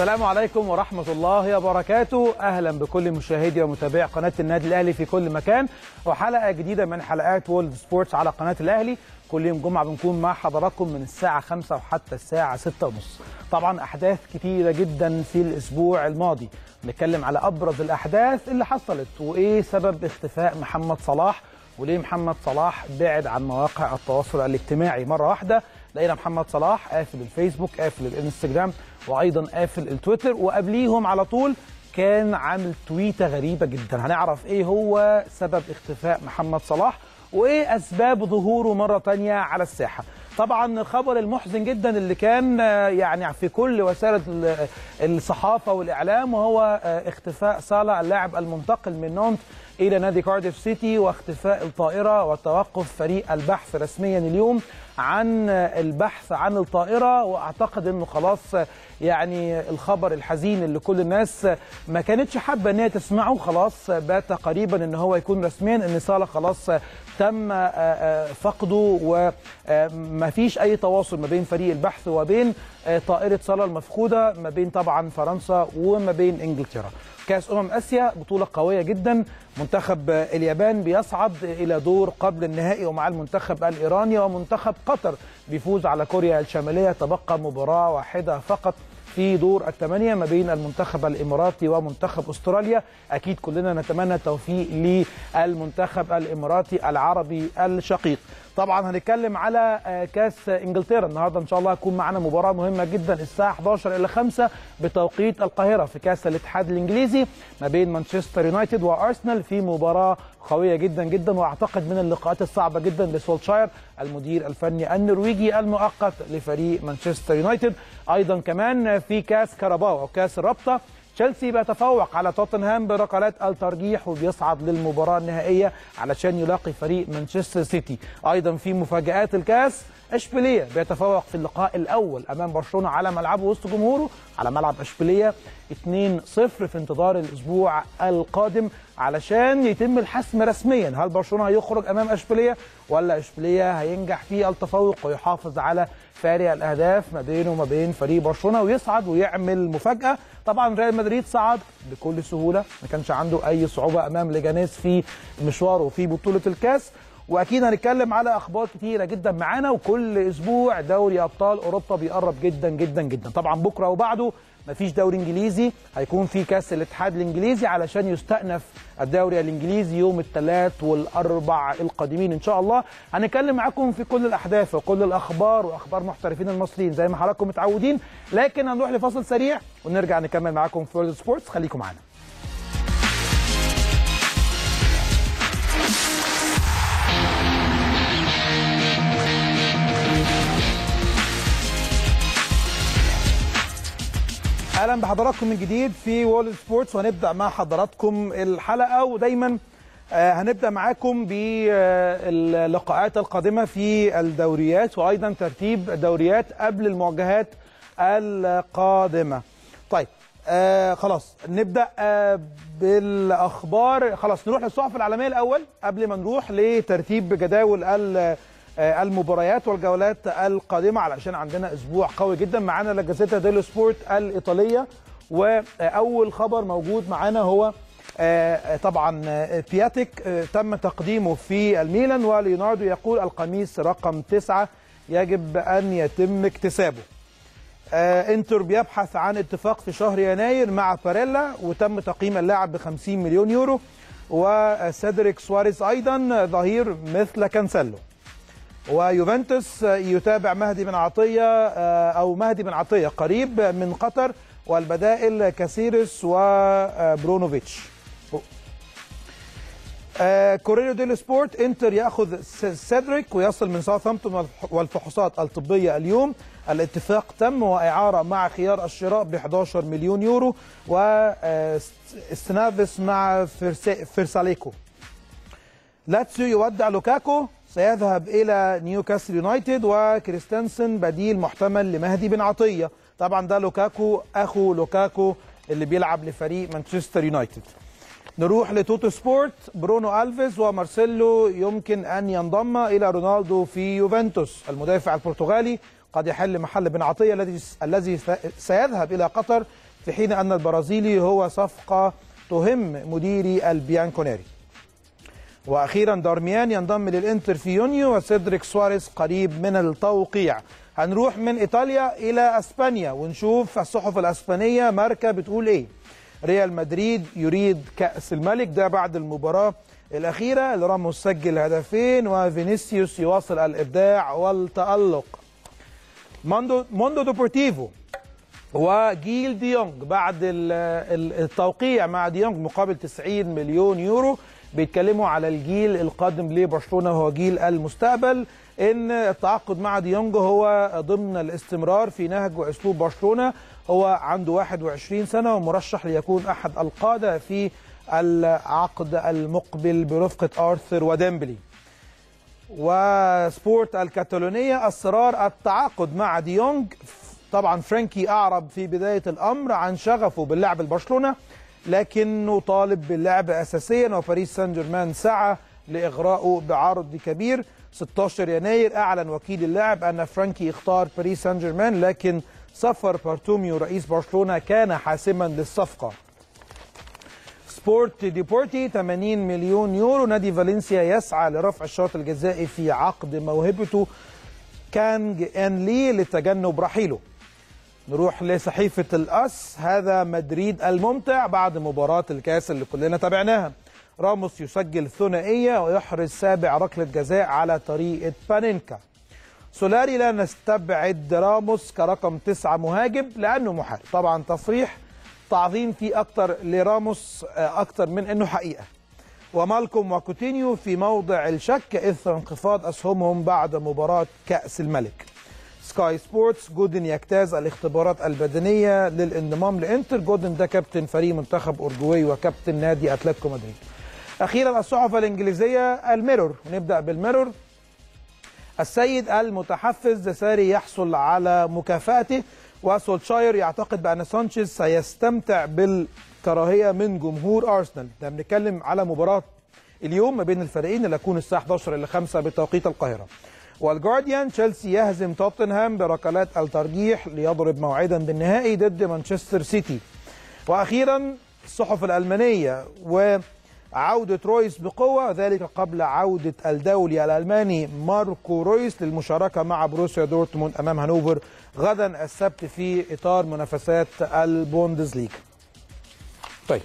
السلام عليكم ورحمة الله وبركاته أهلا بكل مشاهدي ومتابعي قناة النادي الأهلي في كل مكان وحلقة جديدة من حلقات وولد سبورتس على قناة الأهلي كل يوم جمعة بنكون مع حضراتكم من الساعة 5 وحتى الساعة 6 ونص طبعا أحداث كتيرة جدا في الأسبوع الماضي نتكلم على أبرز الأحداث اللي حصلت وإيه سبب اختفاء محمد صلاح وليه محمد صلاح بعد عن مواقع التواصل الاجتماعي مرة واحدة لقينا محمد صلاح قافل الفيسبوك قافل الانستجرام وايضا قافل التويتر وقبليهم على طول كان عامل تويته غريبه جدا هنعرف ايه هو سبب اختفاء محمد صلاح وايه اسباب ظهوره مره تانية على الساحه طبعا الخبر المحزن جدا اللي كان يعني في كل وسائل الصحافه والاعلام وهو اختفاء صالح اللاعب المنتقل من نونت الى نادي كارديف سيتي واختفاء الطائره وتوقف فريق البحث رسميا اليوم عن البحث عن الطائره واعتقد انه خلاص يعني الخبر الحزين اللي كل الناس ما كانتش حابه ان هي تسمعه خلاص بات قريبا ان هو يكون رسميا ان صالح خلاص تم فقده وما فيش اي تواصل ما بين فريق البحث وبين طائره صالح المفقوده ما بين طبعا فرنسا وما بين انجلترا كاس امم اسيا بطوله قويه جدا منتخب اليابان بيصعد الى دور قبل النهائي ومع المنتخب الايراني ومنتخب قطر بيفوز على كوريا الشماليه تبقى مباراه واحده فقط في دور الثمانية ما بين المنتخب الإماراتي ومنتخب أستراليا أكيد كلنا نتمنى التوفيق للمنتخب الإماراتي العربي الشقيق طبعا هنتكلم على كاس انجلترا النهارده ان شاء الله هتكون معانا مباراه مهمه جدا الساعه 11 الى 5 بتوقيت القاهره في كاس الاتحاد الانجليزي ما بين مانشستر يونايتد وارسنال في مباراه قويه جدا جدا واعتقد من اللقاءات الصعبه جدا لسولشاير المدير الفني النرويجي المؤقت لفريق مانشستر يونايتد ايضا كمان في كاس كاراباو او كاس الرابطه تشيلسي بيتفوق على توتنهام بركلات الترجيح وبيصعد للمباراه النهائيه علشان يلاقي فريق مانشستر سيتي ايضا في مفاجات الكاس اشبيليه بيتفوق في اللقاء الاول امام برشلونه على ملعبه وسط جمهوره على ملعب اشبيليه 2-0 في انتظار الاسبوع القادم علشان يتم الحسم رسميا هل برشلونه هيخرج امام اشبيليه ولا اشبيليه هينجح في التفوق ويحافظ على فارق الاهداف ما بينه وما بين فريق برشلونه ويصعد ويعمل مفاجاه طبعا ريال مدريد صعد بكل سهوله ما كانش عنده اي صعوبه امام ليجانيس في مشواره في بطوله الكاس واكيد هنتكلم على اخبار كتيره جدا معانا وكل اسبوع دوري ابطال اوروبا بيقرب جدا جدا جدا طبعا بكره وبعده مفيش دوري انجليزي هيكون في كاس الاتحاد الانجليزي علشان يستأنف الدوري الانجليزي يوم الثلاث والاربع القادمين ان شاء الله هنتكلم معاكم في كل الاحداث وكل الاخبار واخبار محترفين المصريين زي ما حضراتكم متعودين لكن هنروح لفاصل سريع ونرجع نكمل معاكم في وورلد سبورتس خليكم معانا اهلا بحضراتكم من جديد في وول سبورتس وهنبدا مع حضراتكم الحلقه ودايما هنبدا معاكم باللقاءات القادمه في الدوريات وايضا ترتيب الدوريات قبل المواجهات القادمه. طيب آه خلاص نبدا آه بالاخبار خلاص نروح للصحف العالميه الاول قبل ما نروح لترتيب جداول المباريات والجولات القادمه علشان عندنا اسبوع قوي جدا معانا لا جازيتا ديلو سبورت الايطاليه واول خبر موجود معانا هو طبعا بياتيك تم تقديمه في الميلان وليوناردو يقول القميص رقم تسعة يجب ان يتم اكتسابه انتر بيبحث عن اتفاق في شهر يناير مع باريلا وتم تقييم اللاعب ب 50 مليون يورو وسيدريك سواريز ايضا ظهير مثل كانسيلو ويوفنتوس يتابع مهدي بن عطية أو مهدي بن عطية قريب من قطر والبدائل كاسيرس وبرونوفيتش كوريريو ديل سبورت انتر ياخذ سيدريك ويصل من ساوثهامبتون والفحوصات الطبيه اليوم الاتفاق تم واعاره مع خيار الشراء ب 11 مليون يورو واستنافس مع فيرساليكو لاتسيو يودع لوكاكو سيذهب الى نيوكاسل يونايتد وكريستنسن بديل محتمل لمهدي بن عطيه طبعا ده لوكاكو اخو لوكاكو اللي بيلعب لفريق مانشستر يونايتد نروح لتوتو سبورت برونو الفيز ومارسيلو يمكن ان ينضم الى رونالدو في يوفنتوس المدافع البرتغالي قد يحل محل بن عطيه الذي الذي سيذهب الى قطر في حين أن البرازيلي هو صفقة تهم مديري البيانكونيري واخيرا دارميان ينضم للانتر في يونيو وسيدريك سواريز قريب من التوقيع هنروح من ايطاليا الى اسبانيا ونشوف الصحف الاسبانيه ماركا بتقول ايه ريال مدريد يريد كاس الملك ده بعد المباراه الاخيره اللي راموس سجل هدفين وفينيسيوس يواصل الابداع والتالق موندو موندو دوبورتيفو وجيل ديونج بعد التوقيع مع ديونج مقابل 90 مليون يورو بيتكلموا على الجيل القادم لبرشلونه وهو جيل المستقبل ان التعاقد مع ديونج هو ضمن الاستمرار في نهج واسلوب برشلونه هو عنده 21 سنه ومرشح ليكون احد القاده في العقد المقبل برفقه ارثر وديمبلي وسبورت الكاتالونيه اصرار التعاقد مع ديونج طبعا فرانكي اعرب في بدايه الامر عن شغفه باللعب لبرشلونه لكنه طالب باللعب اساسيا وباريس سان جيرمان سعى لاغرائه بعرض كبير 16 يناير اعلن وكيل اللاعب ان فرانكي اختار باريس سان جيرمان لكن سفر بارتوميو رئيس برشلونه كان حاسما للصفقه سبورت ديبورتي 80 مليون يورو نادي فالنسيا يسعى لرفع الشرط الجزائي في عقد موهبته كانج ان لي لتجنب رحيله نروح لصحيفة الأس هذا مدريد الممتع بعد مباراة الكاس اللي كلنا تابعناها راموس يسجل ثنائية ويحرز سابع ركلة جزاء على طريقة بانينكا سولاري لا نستبعد راموس كرقم تسعة مهاجم لأنه محارب طبعا تصريح تعظيم فيه أكتر لراموس أكتر من أنه حقيقة ومالكوم وكوتينيو في موضع الشك إثر انخفاض أسهمهم بعد مباراة كأس الملك سكاي سبورتس جودن يجتاز الاختبارات البدنيه للانضمام لانتر جودن ده كابتن فريق منتخب اورجواي وكابتن نادي اتلتيكو مدريد اخيرا الصحف الانجليزيه الميرور نبدا بالميرور السيد المتحفز ساري يحصل على مكافاته وسولشاير يعتقد بان سانشيز سيستمتع بالكراهيه من جمهور ارسنال ده بنتكلم على مباراه اليوم ما بين الفريقين اللي هتكون الساعه 11 الى 5 بتوقيت القاهره والجارديان تشيلسي يهزم توتنهام بركلات الترجيح ليضرب موعدا بالنهائي ضد مانشستر سيتي واخيرا الصحف الالمانيه وعوده رويس بقوه ذلك قبل عوده الدولي الالماني ماركو رويس للمشاركه مع بروسيا دورتموند امام هانوفر غدا السبت في اطار منافسات البوندسليغا طيب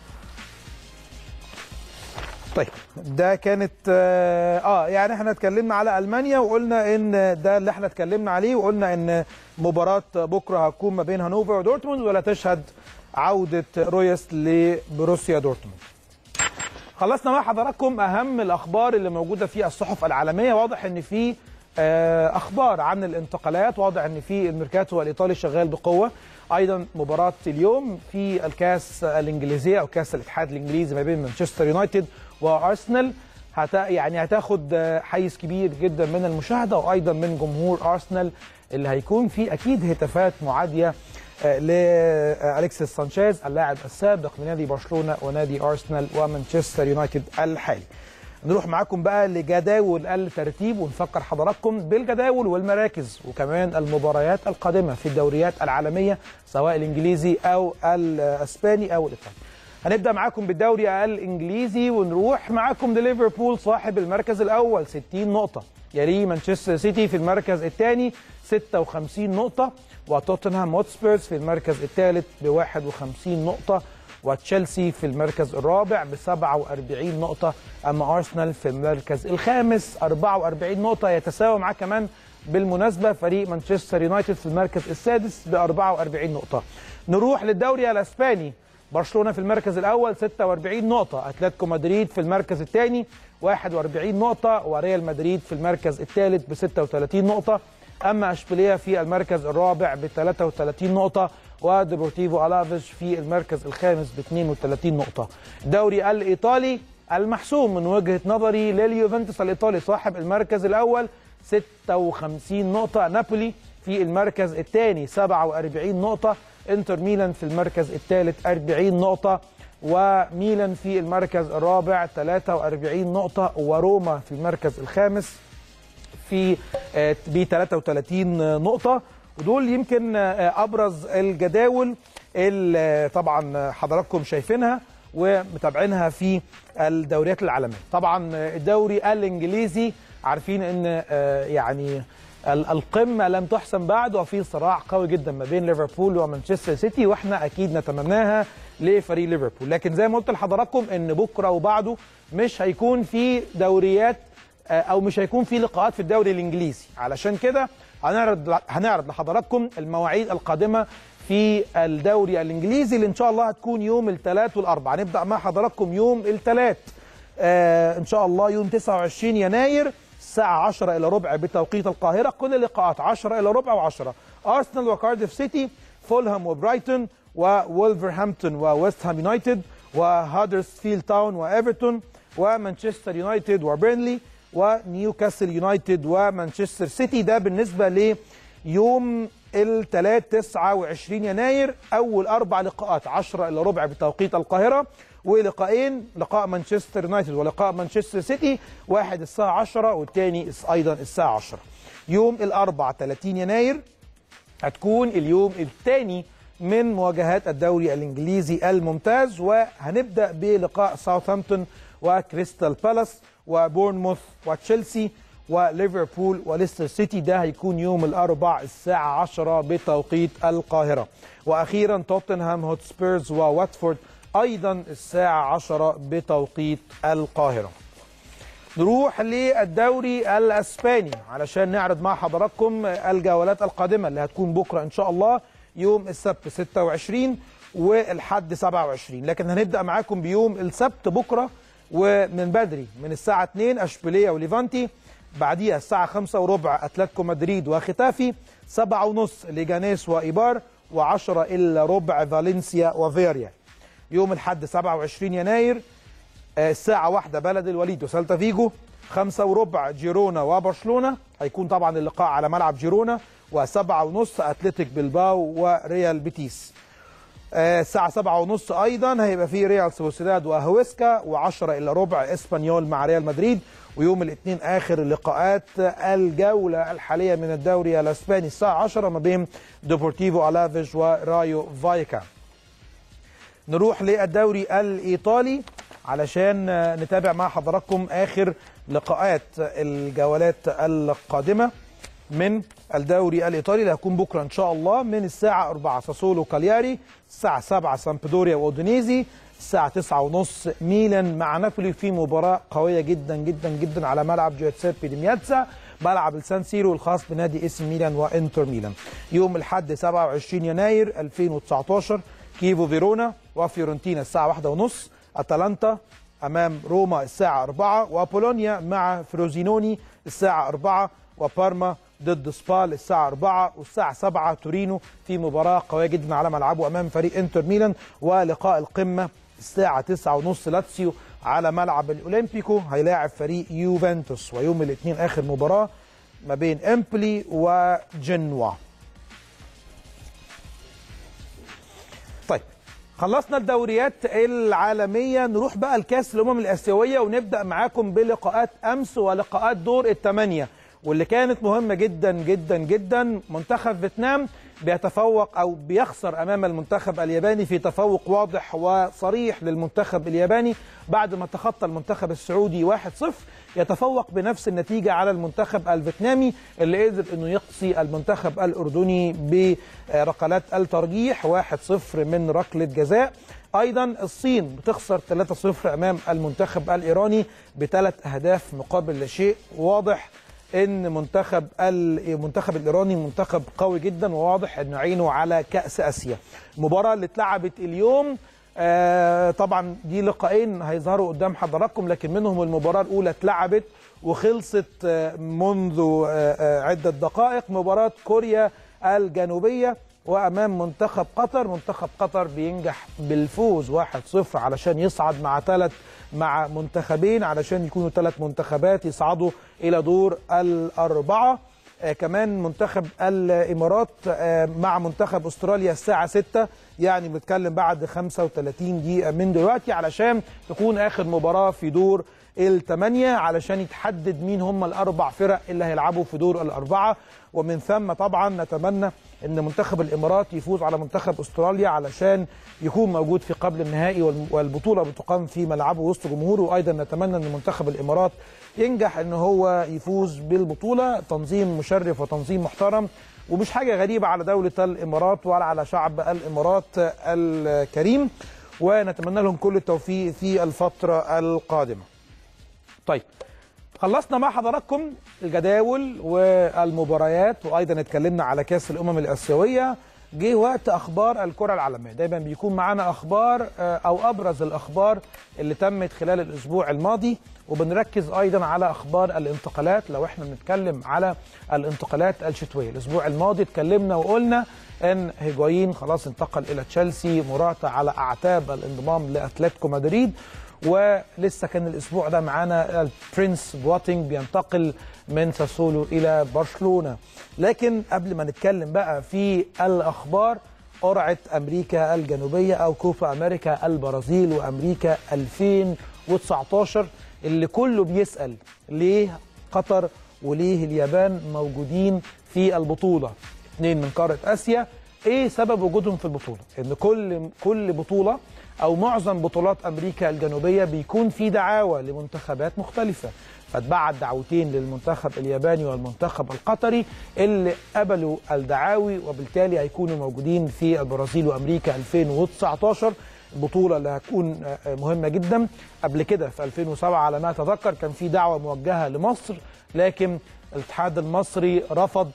طيب ده كانت اه يعني احنا اتكلمنا على المانيا وقلنا ان ده اللي احنا اتكلمنا عليه وقلنا ان مباراه بكره هتكون ما بين هانوفر ودورتموند ولا تشهد عوده رويس لبروسيا دورتموند. خلصنا مع حضراتكم اهم الاخبار اللي موجوده في الصحف العالميه واضح ان في آه اخبار عن الانتقالات واضح ان في الميركاتو الايطالي شغال بقوه ايضا مباراه اليوم في الكاس الانجليزيه او كاس الاتحاد الانجليزي ما بين مانشستر يونايتد وارسنال هت يعني هتاخد حيز كبير جدا من المشاهده وايضا من جمهور ارسنال اللي هيكون في اكيد هتافات معاديه لالكسيس سانشيز اللاعب السابق لنادي برشلونه ونادي ارسنال ومانشستر يونايتد الحالي. نروح معاكم بقى لجداول الترتيب ونفكر حضراتكم بالجداول والمراكز وكمان المباريات القادمه في الدوريات العالميه سواء الانجليزي او الاسباني او الايطالي. هنبدا معاكم بالدوري الانجليزي ونروح معاكم لليفربول صاحب المركز الاول 60 نقطه يليه مانشستر سيتي في المركز الثاني 56 نقطه وتوتنهام هوتسبيرز في المركز الثالث ب 51 نقطه وتشيلسي في المركز الرابع ب 47 نقطه اما ارسنال في المركز الخامس 44 نقطه يتساوى معاه كمان بالمناسبه فريق مانشستر يونايتد في المركز السادس ب 44 نقطه نروح للدوري الاسباني برشلونه في المركز الاول 46 نقطه اتلتيكو مدريد في المركز الثاني 41 نقطه وريال مدريد في المركز الثالث ب 36 نقطه اما اشبيليه في المركز الرابع ب 33 نقطه وديبورتيفو الافيش في المركز الخامس ب 32 نقطه الدوري الايطالي المحسوم من وجهه نظري لليوفنتوس الايطالي صاحب المركز الاول 56 نقطه نابولي في المركز الثاني 47 نقطه انتر ميلان في المركز الثالث 40 نقطة وميلان في المركز الرابع 43 نقطة وروما في المركز الخامس في ب 33 نقطة ودول يمكن أبرز الجداول اللي طبعا حضراتكم شايفينها ومتابعينها في الدوريات العالميه طبعا الدوري الانجليزي عارفين ان آه، يعني ال- القمه لم تحسم بعد وفي صراع قوي جدا ما بين ليفربول ومانشستر سيتي واحنا اكيد نتمناها لفريق ليفربول لكن زي ما قلت لحضراتكم ان بكره وبعده مش هيكون في دوريات آه، او مش هيكون في لقاءات في الدوري الانجليزي علشان كده هنعرض هنعرض لحضراتكم المواعيد القادمه في الدوري الانجليزي اللي ان شاء الله هتكون يوم الثلاث والاربع هنبدا مع حضراتكم يوم الثلاث آه ان شاء الله يوم 29 يناير الساعة 10 إلى ربع بتوقيت القاهرة كل اللقاءات 10 إلى ربع و10 أرسنال وكارديف سيتي فولهام وبرايتون وولفرهامبتون وويست هام يونايتد وهادرسفيلد تاون وإيفرتون ومانشستر يونايتد وبيرنلي ونيوكاسل يونايتد ومانشستر سيتي ده بالنسبة ليوم الثلاث 29 يناير أول أربع لقاءات 10 إلى ربع بتوقيت القاهرة ولقاءين لقاء مانشستر يونايتد ولقاء مانشستر سيتي واحد الساعة 10 والتاني أيضا الساعة 10 يوم الأربع 30 يناير هتكون اليوم الثاني من مواجهات الدوري الانجليزي الممتاز وهنبدا بلقاء ساوثهامبتون وكريستال بالاس وبورنموث وتشيلسي وليفربول وليستر سيتي ده هيكون يوم الاربع الساعه 10 بتوقيت القاهره واخيرا توتنهام هوتسبيرز وواتفورد ايضا الساعه 10 بتوقيت القاهره نروح للدوري الاسباني علشان نعرض مع حضراتكم الجولات القادمه اللي هتكون بكره ان شاء الله يوم السبت 26 والحد 27 لكن هنبدا معاكم بيوم السبت بكره ومن بدري من الساعه 2 اشبيليه وليفانتي بعديها الساعه 5 وربع اتلتيكو مدريد وختافي 7 ونص ليجانيس وايبار و10 الا ربع فالنسيا وفيريا يوم الحد 27 يناير آه، الساعة واحدة بلد الوليد وسالتا فيجو خمسة وربع جيرونا وبرشلونة هيكون طبعا اللقاء على ملعب جيرونا وسبعة ونص أتلتيك بلباو وريال بيتيس آه، الساعة سبعة ونص أيضا هيبقى في ريال سوسيداد وهويسكا وعشرة إلا ربع إسبانيول مع ريال مدريد ويوم الاثنين آخر لقاءات الجولة الحالية من الدوري الأسباني الساعة 10 ما بين ديبورتيفو ألافيج ورايو فايكا نروح للدوري الايطالي علشان نتابع مع حضراتكم اخر لقاءات الجولات القادمه من الدوري الايطالي اللي هيكون بكره ان شاء الله من الساعه 4 ساسولو كالياري الساعه 7 سامبدوريا واودونيزي الساعه 9 ونص ميلان مع نابولي في مباراه قويه جدا جدا جدا على ملعب جوزيبي دي مياتزا ملعب السان سيرو الخاص بنادي اس ميلان وانتر ميلان يوم الاحد 27 يناير 2019 كيفو فيرونا وفيورنتينا الساعة واحدة ونص أتلانتا أمام روما الساعة أربعة وبولونيا مع فروزينوني الساعة أربعة وبارما ضد سبال الساعة أربعة والساعة سبعة تورينو في مباراة قوية جدا على ملعبه أمام فريق انتر ميلان ولقاء القمة الساعة تسعة ونص لاتسيو على ملعب الأولمبيكو هيلاعب فريق يوفنتوس ويوم الاثنين آخر مباراة ما بين امبلي وجنوا طيب خلصنا الدوريات العالمية نروح بقى لكاس الأمم الآسيوية ونبدأ معاكم بلقاءات أمس ولقاءات دور الثمانية واللي كانت مهمة جدا جدا جدا منتخب فيتنام بيتفوق أو بيخسر أمام المنتخب الياباني في تفوق واضح وصريح للمنتخب الياباني بعد ما تخطى المنتخب السعودي 1-0 يتفوق بنفس النتيجة على المنتخب الفيتنامي اللي قدر أنه يقصي المنتخب الأردني بركلات الترجيح 1-0 من ركلة جزاء ايضا الصين بتخسر 3-0 امام المنتخب الايراني بثلاث اهداف مقابل لا شيء واضح ان منتخب المنتخب الايراني منتخب قوي جدا وواضح انه عينه على كاس اسيا المباراه اللي اتلعبت اليوم آه طبعا دي لقاءين هيظهروا قدام حضراتكم لكن منهم المباراه الاولى اتلعبت وخلصت آه منذ آه آه عده دقائق مباراه كوريا الجنوبيه وامام منتخب قطر منتخب قطر بينجح بالفوز 1-0 علشان يصعد مع ثلاث مع منتخبين علشان يكونوا ثلاث منتخبات يصعدوا الى دور الاربعه آه كمان منتخب الامارات آه مع منتخب استراليا الساعه 6 يعني بنتكلم بعد 35 دقيقه من دلوقتي علشان تكون اخر مباراه في دور الثمانيه علشان يتحدد مين هم الاربع فرق اللي هيلعبوا في دور الاربعه ومن ثم طبعا نتمنى ان منتخب الامارات يفوز على منتخب استراليا علشان يكون موجود في قبل النهائي والبطوله بتقام في ملعبه وسط جمهوره وايضا نتمنى ان منتخب الامارات ينجح ان هو يفوز بالبطوله تنظيم مشرف وتنظيم محترم ومش حاجه غريبه على دوله الامارات ولا على شعب الامارات الكريم ونتمنى لهم كل التوفيق في الفتره القادمه. طيب خلصنا مع حضراتكم الجداول والمباريات وايضا اتكلمنا على كاس الامم الاسيويه جه وقت اخبار الكره العالميه دايما بيكون معانا اخبار او ابرز الاخبار اللي تمت خلال الاسبوع الماضي وبنركز ايضا على اخبار الانتقالات لو احنا بنتكلم على الانتقالات الشتويه الاسبوع الماضي اتكلمنا وقلنا ان هيجوايين خلاص انتقل الى تشيلسي مراتا على اعتاب الانضمام لاتلتيكو مدريد ولسه كان الاسبوع ده معانا البرنس بواتينج بينتقل من ساسولو الى برشلونه لكن قبل ما نتكلم بقى في الاخبار قرعه امريكا الجنوبيه او كوبا امريكا البرازيل وامريكا 2019 اللي كله بيسال ليه قطر وليه اليابان موجودين في البطوله اثنين من قاره اسيا ايه سبب وجودهم في البطوله ان كل كل بطوله او معظم بطولات امريكا الجنوبيه بيكون في دعاوى لمنتخبات مختلفه فاتبعت دعوتين للمنتخب الياباني والمنتخب القطري اللي قبلوا الدعاوي وبالتالي هيكونوا موجودين في البرازيل وامريكا 2019 البطوله اللي هتكون مهمه جدا قبل كده في 2007 على ما اتذكر كان في دعوه موجهه لمصر لكن الاتحاد المصري رفض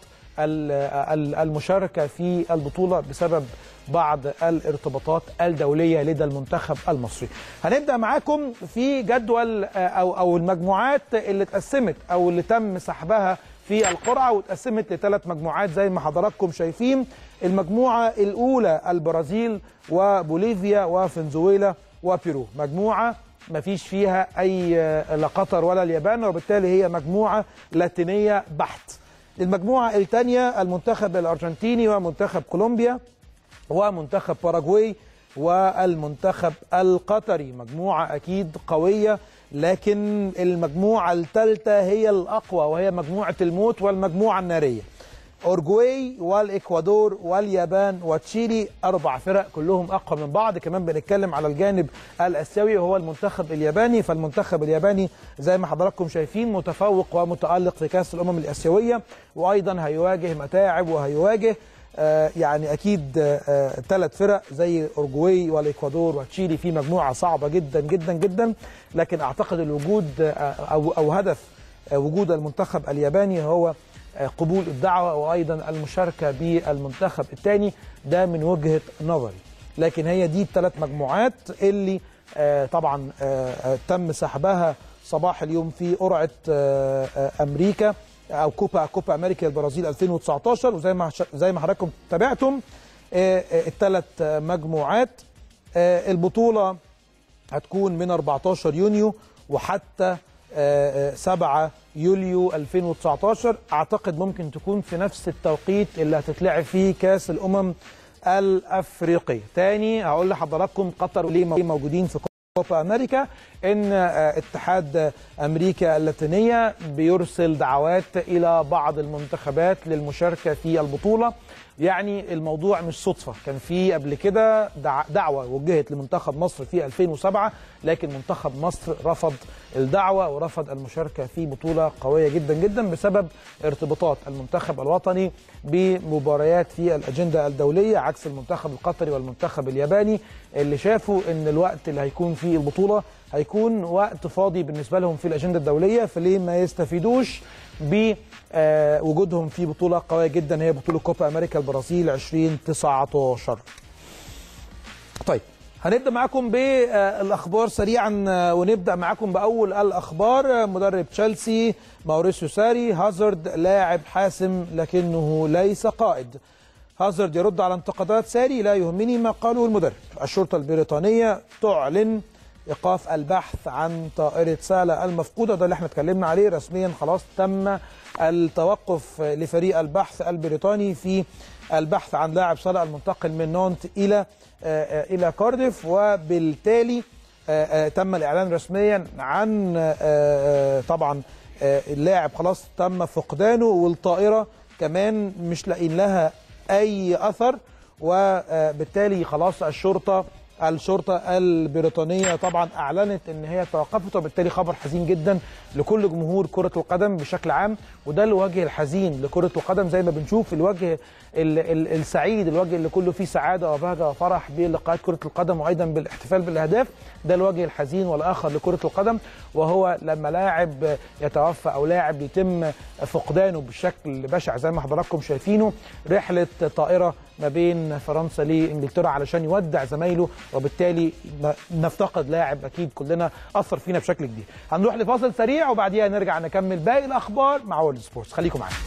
المشاركه في البطوله بسبب بعض الارتباطات الدوليه لدى المنتخب المصري. هنبدا معاكم في جدول او او المجموعات اللي اتقسمت او اللي تم سحبها في القرعه واتقسمت لثلاث مجموعات زي ما حضراتكم شايفين. المجموعه الاولى البرازيل وبوليفيا وفنزويلا وبيرو، مجموعه ما فيش فيها اي لا قطر ولا اليابان وبالتالي هي مجموعه لاتينيه بحت. المجموعة الثانية المنتخب الأرجنتيني ومنتخب كولومبيا ومنتخب باراغواي والمنتخب القطري مجموعة أكيد قوية لكن المجموعة الثالثة هي الأقوى وهي مجموعة الموت والمجموعة النارية أورجواي والإكوادور واليابان وتشيلي أربع فرق كلهم أقوى من بعض كمان بنتكلم على الجانب الآسيوي وهو المنتخب الياباني فالمنتخب الياباني زي ما حضراتكم شايفين متفوق ومتألق في كأس الأمم الآسيوية وأيضا هيواجه متاعب وهيواجه آه يعني اكيد ثلاث آه فرق زي اورجواي والاكوادور وتشيلي في مجموعه صعبه جدا جدا جدا لكن اعتقد الوجود آه او او هدف وجود المنتخب الياباني هو قبول الدعوه وايضا المشاركه بالمنتخب الثاني ده من وجهه نظري لكن هي دي الثلاث مجموعات اللي طبعا تم سحبها صباح اليوم في قرعه امريكا او كوبا كوبا امريكا البرازيل 2019 وزي ما زي ما حضراتكم تابعتم الثلاث مجموعات البطوله هتكون من 14 يونيو وحتى 7 يوليو 2019 اعتقد ممكن تكون في نفس التوقيت اللي هتتلعب فيه كاس الامم الافريقيه تاني هقول لحضراتكم قطر ليه موجودين في كوبا امريكا ان اتحاد امريكا اللاتينيه بيرسل دعوات الى بعض المنتخبات للمشاركه في البطوله يعني الموضوع مش صدفه كان في قبل كده دعوه وجهت لمنتخب مصر في 2007 لكن منتخب مصر رفض الدعوه ورفض المشاركه في بطوله قويه جدا جدا بسبب ارتباطات المنتخب الوطني بمباريات في الاجنده الدوليه عكس المنتخب القطري والمنتخب الياباني اللي شافوا ان الوقت اللي هيكون فيه البطوله هيكون وقت فاضي بالنسبه لهم في الاجنده الدوليه فليه ما يستفيدوش بوجودهم في بطوله قويه جدا هي بطوله كوبا امريكا البرازيل 2019 طيب هنبدا معاكم بالاخبار سريعا ونبدا معاكم باول الاخبار مدرب تشيلسي ماوريسيو ساري هازارد لاعب حاسم لكنه ليس قائد هازارد يرد على انتقادات ساري لا يهمني ما قاله المدرب الشرطه البريطانيه تعلن ايقاف البحث عن طائره سالا المفقوده ده اللي احنا اتكلمنا عليه رسميا خلاص تم التوقف لفريق البحث البريطاني في البحث عن لاعب سالا المنتقل من نونت الى الى كارديف وبالتالي تم الاعلان رسميا عن طبعا اللاعب خلاص تم فقدانه والطائره كمان مش لاقيين لها اي اثر وبالتالي خلاص الشرطه الشرطه البريطانيه طبعا اعلنت ان هي توقفت وبالتالي خبر حزين جدا لكل جمهور كره القدم بشكل عام وده الوجه الحزين لكره القدم زي ما بنشوف الوجه ال ال السعيد الوجه اللي كله فيه سعاده وبهجه وفرح بلقاءات كره القدم وايضا بالاحتفال بالاهداف ده الوجه الحزين والاخر لكره القدم وهو لما لاعب يتوفى او لاعب يتم فقدانه بشكل بشع زي ما حضراتكم شايفينه رحله طائره ما بين فرنسا لانجلترا علشان يودع زمايله وبالتالي نفتقد لاعب اكيد كلنا اثر فينا بشكل كبير هنروح لفاصل سريع وبعديها نرجع نكمل باقي الاخبار مع وورلد سبورتس خليكم معانا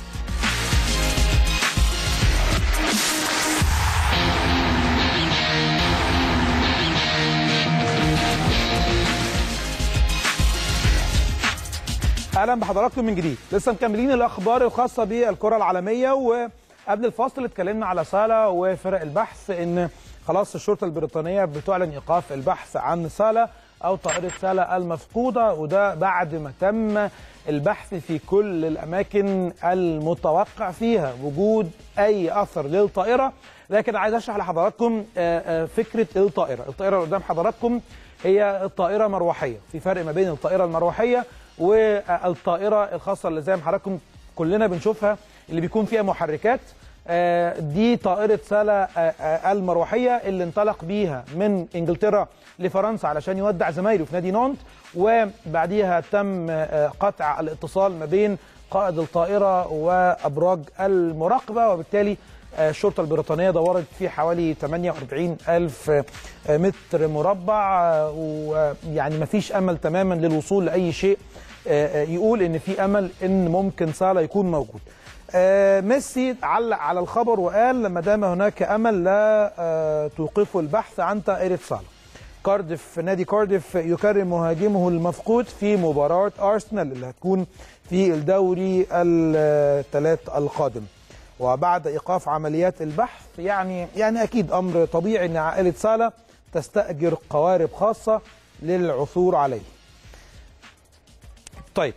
اهلا بحضراتكم من جديد لسه مكملين الاخبار الخاصه بالكره العالميه وقبل الفاصل اتكلمنا على سالا وفرق البحث ان خلاص الشرطه البريطانيه بتعلن ايقاف البحث عن سالا او طائره سالا المفقوده وده بعد ما تم البحث في كل الاماكن المتوقع فيها وجود اي اثر للطائره لكن عايز اشرح لحضراتكم فكره الطائره الطائره اللي قدام حضراتكم هي الطائره مروحيه في فرق ما بين الطائره المروحيه والطائره الخاصه اللي زي ما حضراتكم كلنا بنشوفها اللي بيكون فيها محركات دي طائره سالا المروحيه اللي انطلق بيها من انجلترا لفرنسا علشان يودع زمايله في نادي نونت وبعديها تم قطع الاتصال ما بين قائد الطائره وابراج المراقبه وبالتالي الشرطه البريطانيه دورت في حوالي 48 الف متر مربع ويعني ما فيش امل تماما للوصول لاي شيء يقول ان في امل ان ممكن سالا يكون موجود ميسي علق على الخبر وقال ما دام هناك امل لا توقفوا البحث عن طائره سالا كارديف نادي كارديف يكرم مهاجمه المفقود في مباراه ارسنال اللي هتكون في الدوري الثلاث القادم وبعد ايقاف عمليات البحث يعني يعني اكيد امر طبيعي ان عائله سالا تستاجر قوارب خاصه للعثور عليه. طيب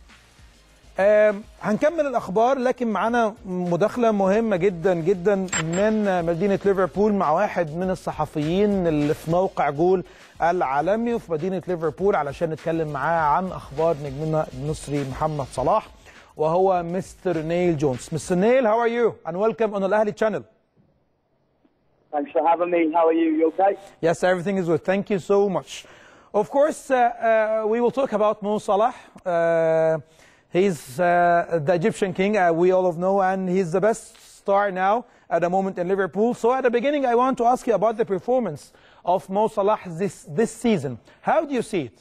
هنكمل الاخبار لكن معانا مداخله مهمه جدا جدا من مدينه ليفربول مع واحد من الصحفيين اللي في موقع جول العالمي وفي مدينه ليفربول علشان نتكلم معاه عن اخبار نجمنا المصري محمد صلاح وهو مستر نيل جونز. Mr. Neil, how are you? And welcome on Al Ahli channel. Thanks for having me. How are you? You okay? Yes, everything is good. Thank you so much. Of course, uh, uh, we will talk about Mo Salah. Uh, he's the Egyptian king, we all of know, and he's the best star now at the moment in Liverpool. So at the beginning, I want to ask you about the performance of Mo Salah this, this season. How do you see it?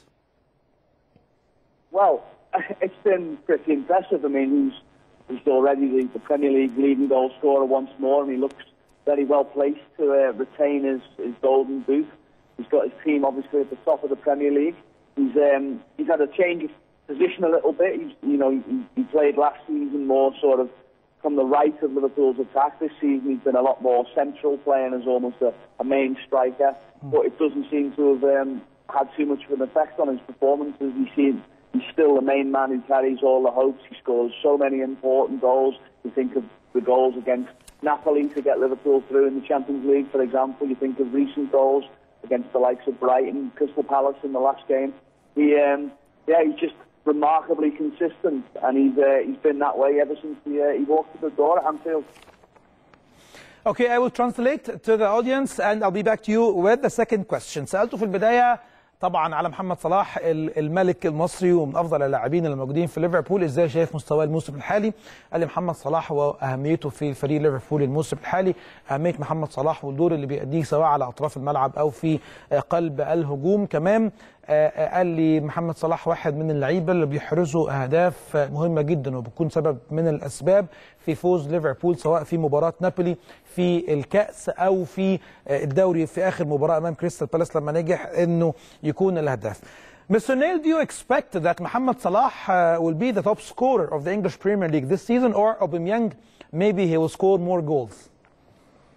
Well, it's been pretty impressive. I mean, he's, he's already the, the Premier League leading goal scorer once more, and he looks very well placed to uh, retain his, his golden boot. He's got his team obviously at the top of the Premier League. He's um, he's had a change of position a little bit. He's, you know, he, he played last season more sort of from the right of Liverpool's attack. This season he's been a lot more central, playing as almost a, a main striker. Mm. But it doesn't seem to have um, had too much of an effect on his performances. He's seen he's still the main man who carries all the hopes. He scores so many important goals. You think of the goals against Napoli to get Liverpool through in the Champions League, for example. You think of recent goals against the likes of Brighton, Crystal Palace in the last game. He, um, yeah, he's just remarkably consistent, and he's uh, he's been that way ever since he, uh, he walked through the door at Anfield. Okay, I will translate to the audience and I'll be back to you with the second question. سألته في البداية طبعا على محمد صلاح الملك المصري ومن افضل اللاعبين اللي موجودين في ليفربول ازاي شايف مستواه الموسم الحالي قال لي محمد صلاح واهميته في فريق ليفربول الموسم الحالي اهميه محمد صلاح والدور اللي بيأديه سواء على اطراف الملعب او في قلب الهجوم كمان قال لي محمد صلاح واحد من اللعيبه اللي بيحرزوا اهداف مهمه جدا وبتكون سبب من الاسباب في فوز ليفربول سواء في مباراه نابولي في الكاس او في الدوري في اخر مباراه امام كريستال بالاس لما نجح انه يكون الهداف. Mr. Neil, do you expect that Mohamed Salah uh, will be the top scorer of the English Premier League this season, or Aubameyang maybe he will score more goals?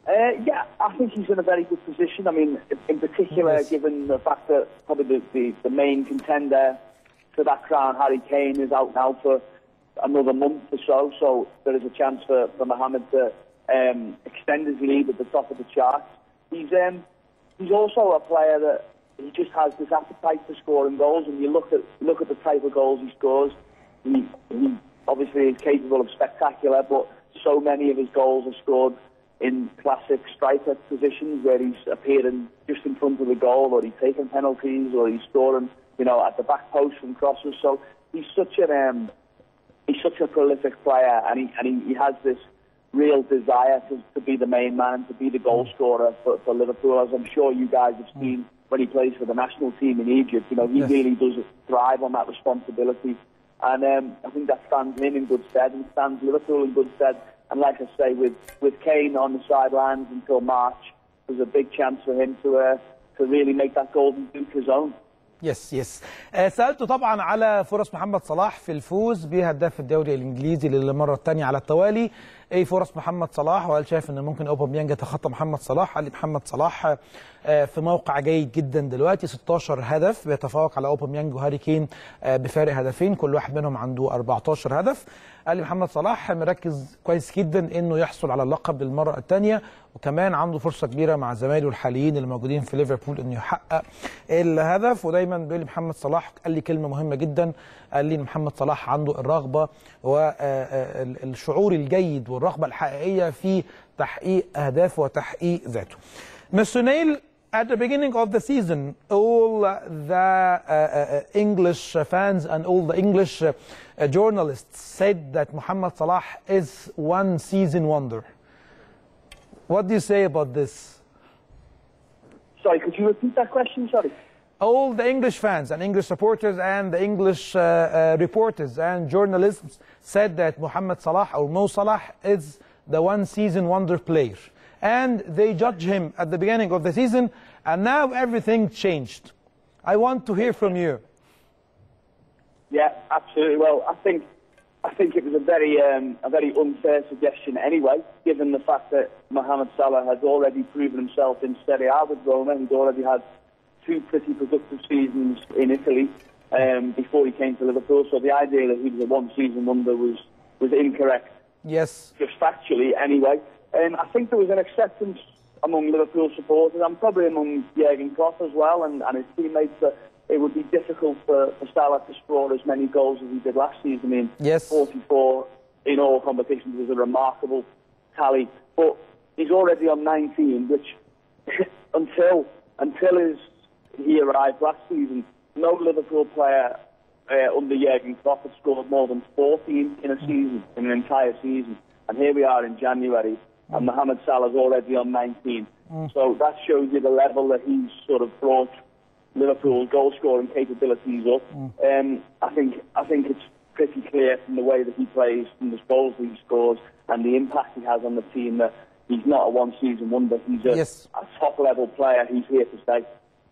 Uh, yeah, I think he's in a very good position. I mean, in particular, Yes. given the fact that probably the, the, the main contender to that crown, Harry Kane, is out now for another month or so. So there is a chance for, for Mohamed to um, extend his lead at the top of the charts. He's um, he's also a player that he just has this appetite for scoring goals. And you look at look at the type of goals he scores. He, he obviously is capable of spectacular, but so many of his goals are scored in classic striker positions where he's appearing just in front of the goal, or he's taking penalties, or he's scoring, you know, at the back post from crosses. So he's such an um, he's such a prolific player, and he and he, he has this real desire to, to be the main man, to be the goal scorer for, for Liverpool. As I'm sure you guys have seen when he plays for the national team in Egypt, you know, he Yes. really does thrive on that responsibility. And um, I think that stands him in good stead and stands Liverpool in good stead. And like I say, with, with Kane on the sidelines until March, there's a big chance for him to uh, to really make that golden boot his own. يس يس آه، سألته طبعا على فرص محمد صلاح في الفوز بهداف الدوري الانجليزي للمره الثانيه على التوالي ايه فرص محمد صلاح وهل شايف ان ممكن اوباميانج يتخطى محمد صلاح قال لي محمد صلاح آه، في موقع جيد جدا دلوقتي 16 هدف بيتفوق على اوباميانج وهاري كين آه، بفارق هدفين كل واحد منهم عنده 14 هدف قال لي محمد صلاح مركز كويس جدا انه يحصل على اللقب للمره الثانيه وكمان عنده فرصه كبيره مع زمايله الحاليين اللي موجودين في ليفربول انه يحقق الهدف ودايما بيقول لي محمد صلاح قال لي كلمه مهمه جدا قال لي ان محمد صلاح عنده الرغبه والشعور الجيد والرغبه الحقيقيه في تحقيق اهدافه وتحقيق ذاته. Mr. Nail, at the beginning of the season, all the uh, uh, English fans and all the English uh, journalists said that Muhammad Salah is one season wonder. What do you say about this? Sorry, could you repeat that question? Sorry. all the English fans and English supporters and the English uh, uh, reporters and journalists said that Mohamed Salah or Mo Salah is the one season wonder player. And they judge him at the beginning of the season, and now everything changed. I want to hear from you. Yeah, absolutely. Well, I think I think it was a very um, a very unfair suggestion anyway, given the fact that Mohamed Salah has already proven himself in Serie A with Roma. He'd already had two pretty productive seasons in Italy um, before he came to Liverpool. So the idea that he was a one-season wonder was was incorrect Yes. just factually anyway. Um, I think there was an acceptance among Liverpool supporters and probably among Jurgen Klopp as well and, and his teammates that it would be difficult for, for Salah to score as many goals as he did last season. I mean, Yes. 44 in all competitions was a remarkable tally. But he's already on 19, which until until his, he arrived last season, no Liverpool player uh, under Jurgen Klopp had scored more than 14 in a season, in an entire season. And here we are in January, and Mohamed Salah's already on 19. So that shows you the level that he's sort of brought Liverpool's goal scoring capabilities up. Um, I think I think it's pretty clear from the way that he plays, from the goals that he scores, and the impact he has on the team that he's not a one season wonder. He's a, Yes. a top level player. He's here to stay.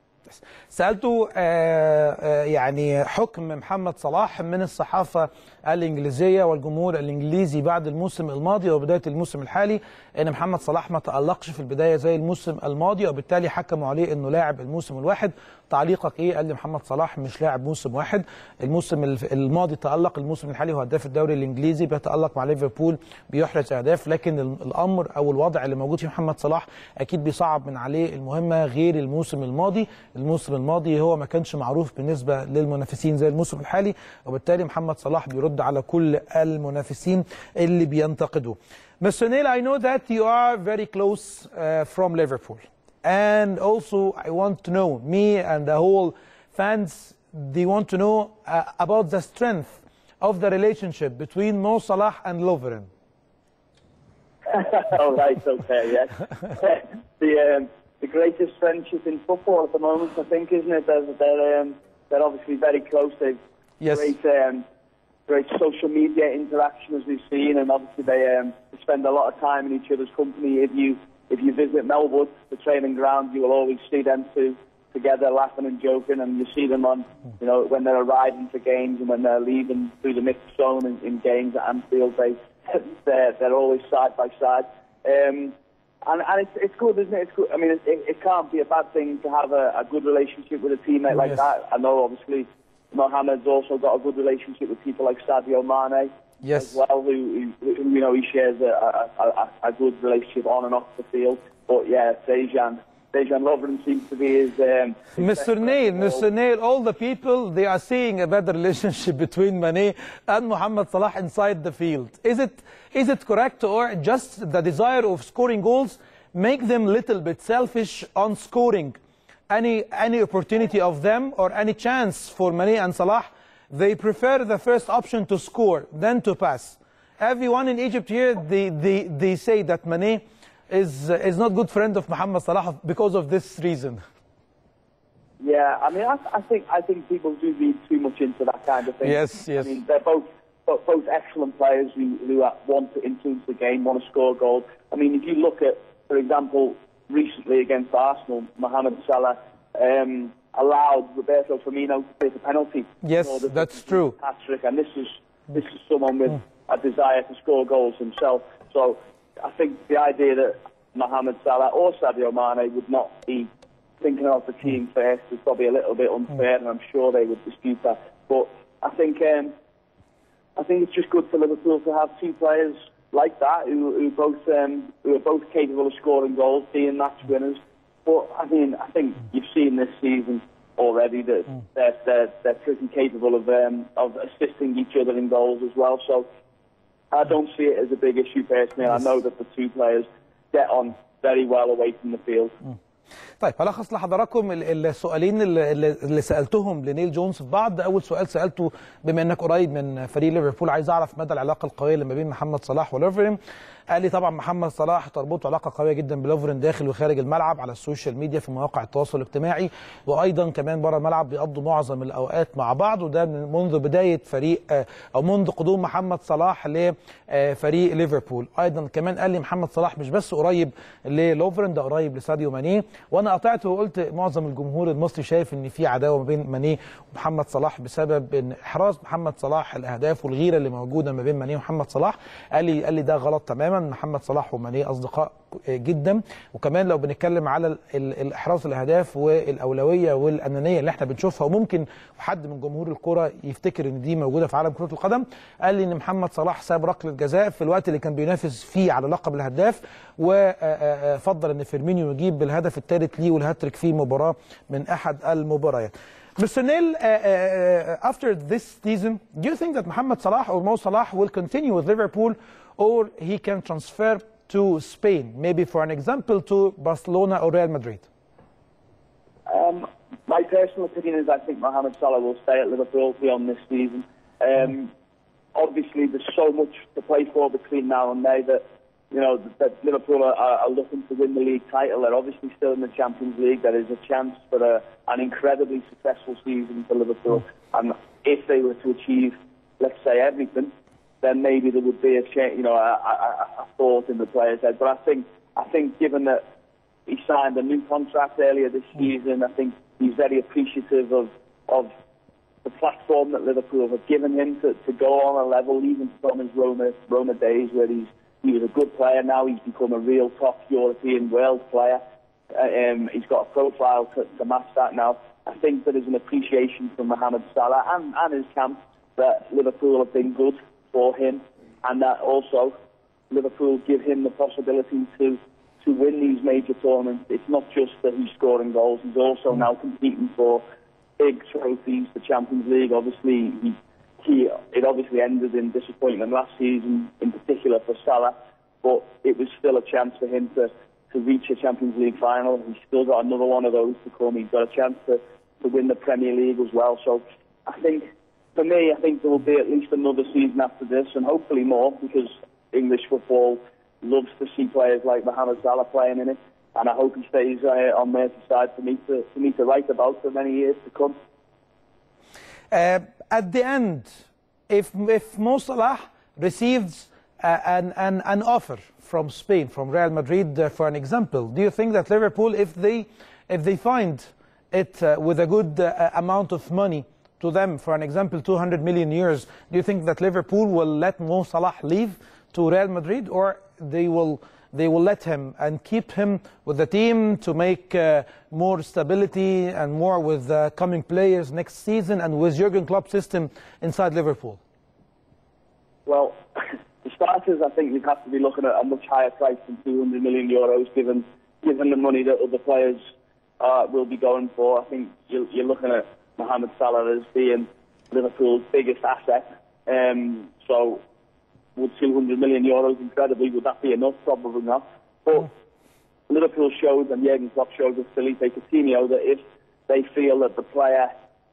سألته آه، آه، يعني حكم محمد صلاح من الصحافة الإنجليزية والجمهور الإنجليزي بعد الموسم الماضي وبداية الموسم الحالي إن محمد صلاح ما تألقش في البداية زي الموسم الماضي وبالتالي حكموا عليه إنه لاعب الموسم الواحد تعليقك إيه؟ قال لي محمد صلاح مش لاعب موسم واحد الموسم الف- الماضي تألق الموسم الحالي هو هداف الدوري الإنجليزي بيتألق مع ليفربول بيحرز أهداف لكن ال- الأمر أو الوضع اللي موجود في محمد صلاح أكيد بيصعب من عليه المهمة غير الموسم الماضي الموسم الماضي هو ما كانش معروف بالنسبة للمنافسين زي الموسم الحالي وبالتالي محمد صلاح بيرد على كل المنافسين اللي بينتقدوه Mr. Neil, I know that you are very close uh, from Liverpool. And also, I want to know, me and the whole fans, they want to know uh, about the strength of the relationship between Mo Salah and Lovren. oh, right, okay, yes. the um, the greatest friendship in football at the moment, I think, isn't it? They're they're, um, they're obviously very close. They've Yes. great um, great social media interaction as we've seen, and obviously they um, spend a lot of time in each other's company. If you if you visit Melwood, the training ground, you will always see them two together, laughing and joking, and you see them on, you know, when they're arriving for games and when they're leaving through the mixed zone in, in games at Anfield. They they're, they're always side by side. Um, And, and it's, it's good, isn't it? It's good. I mean, it, it, it can't be a bad thing to have a, a good relationship with a teammate like Yes. that. I know, obviously, Mohamed's also got a good relationship with people like Sadio Mane Yes. as well, who, who, who you know he shares a, a, a, a good relationship on and off the field. But yeah, Dejan, Dejan Lovren seems to be his. Um, his Mr. best Neil, friend. Mr. Neil, all the people they are seeing a better relationship between Mane and Mohamed Salah inside the field. Is it is it correct or just the desire of scoring goals make them little bit selfish on scoring any any opportunity of them or any chance for Mane and Salah? They prefer the first option to score than to pass. Everyone in Egypt here they they, they say that Mane is is not good friend of Mohamed Salah because of this reason. Yeah, I mean, I, I think I think people do read too much into that kind of thing. Yes, yes. I mean, they're both both, both excellent players who who uh, want to influence the game, want to score goals. I mean, if you look at, for example, recently against Arsenal, Mohamed Salah um, allowed Roberto Firmino to take a penalty. Yes, in order to that's beat true. Patrick, and this is this is someone with a desire to score goals himself. So I think the idea that Mohamed Salah or Sadio Mane would not be thinking of the team first is probably a little bit unfair, and I'm sure they would dispute that. But I think um, I think it's just good for Liverpool to have two players like that who, who both um, who are both capable of scoring goals, being match winners. But I mean, I think you've seen this season already that they're, they're they're pretty capable of um, of assisting each other in goals as well. So I don't see it as a big issue personally. I know that the two players get on very well away from the field. طيب هلخص لحضراتكم ال- السؤالين اللي, اللي اللي سالتهم لنيل جونز في بعض اول سؤال سالته بما انك قريب من فريق ليفربول عايز اعرف مدى العلاقه القويه اللي ما بين محمد صلاح ولوفرين قال لي طبعا محمد صلاح تربطه علاقه قويه جدا بلوفرين داخل وخارج الملعب على السوشيال ميديا في مواقع التواصل الاجتماعي وايضا كمان بره الملعب بيقضوا معظم الاوقات مع بعض وده من منذ بدايه فريق آه، او منذ قدوم محمد صلاح لفريق ليفربول ايضا كمان قال لي محمد صلاح مش بس قريب للوفرين ده قريب لساديو ماني وانا قطعت وقلت معظم الجمهور المصري شايف ان في عداوه ما بين ماني ومحمد صلاح بسبب ان احراز محمد صلاح الاهداف والغيره اللي موجوده ما بين ماني ومحمد صلاح قال لي قال لي ده غلط تماما محمد صلاح وماني اصدقاء جدا وكمان لو بنتكلم على ال- ال- الاحراز الاهداف والاولويه والانانيه اللي احنا بنشوفها وممكن حد من جمهور الكره يفتكر ان دي موجوده في عالم كره القدم قال لي ان محمد صلاح ساب ركله جزاء في الوقت اللي كان بينافس فيه على لقب الهداف وفضل ان فيرمينيو يجيب الهدف الثالث ليه والهاتريك في مباراه من احد المباريات Mr. Neil, uh, uh, after this season, do you think that Mohamed Salah or Mo Salah will continue with Liverpool or he can transfer to Spain, maybe for an example to Barcelona or Real Madrid? Um, my personal opinion is I think Mohamed Salah will stay at Liverpool beyond this season. Um, obviously, there's so much to play for between now and May that you know that Liverpool are, are looking to win the league title. They're obviously still in the Champions League. There is a chance for a, an incredibly successful season for Liverpool. And if they were to achieve, let's say, everything, then maybe there would be a cha- you know a, a, a- a thought in the players' head. But I think I think given that he signed a new contract earlier this season. I think he's very appreciative of of the platform that Liverpool have given him to, to go on a level, even from his Roma Roma days, where he's he was a good player. Now he's become a real top European world player. Uh, um, he's got a profile to, to match that now. I think there is an appreciation from Mohamed Salah and, and his camp that Liverpool have been good for him, and that also Liverpool give him the possibility to to win these major tournaments. It's not just that he's scoring goals; he's also now competing for big trophies, the Champions League. Obviously, he, he it obviously ended in disappointment last season, in particular for Salah, but it was still a chance for him to to reach a Champions League final. He's still got another one of those to come. He's got a chance to to win the Premier League as well. So I think. For me, I think there will be at least another season after this, and hopefully more, because English football loves to see players like Mohamed Salah playing in it, and I hope he stays uh, on Merseyside for me to for me to write about for many years to come. Uh, at the end, if, if Mo Salah receives uh, an, an, an offer from Spain, from Real Madrid, uh, for an example, do you think that Liverpool, if they, if they find it uh, with a good uh, amount of money to them, for an example, 200 million euros, do you think that Liverpool will let Mo Salah leave to Real Madrid, or they will they will let him and keep him with the team to make uh, more stability and more with uh, coming players next season and with Jurgen Klopp system inside Liverpool? Well, for starters, I think you'd have to be looking at a much higher price than 200 million euros, given given the money that other players uh, will be going for. I think you're, you're looking at Mohamed Salah as being Liverpool's biggest asset. Um, so, would 200 million euros incredibly would that be enough? Probably not. But Liverpool showed, and Jurgen Klopp showed with Felipe Coutinho that if they feel that the player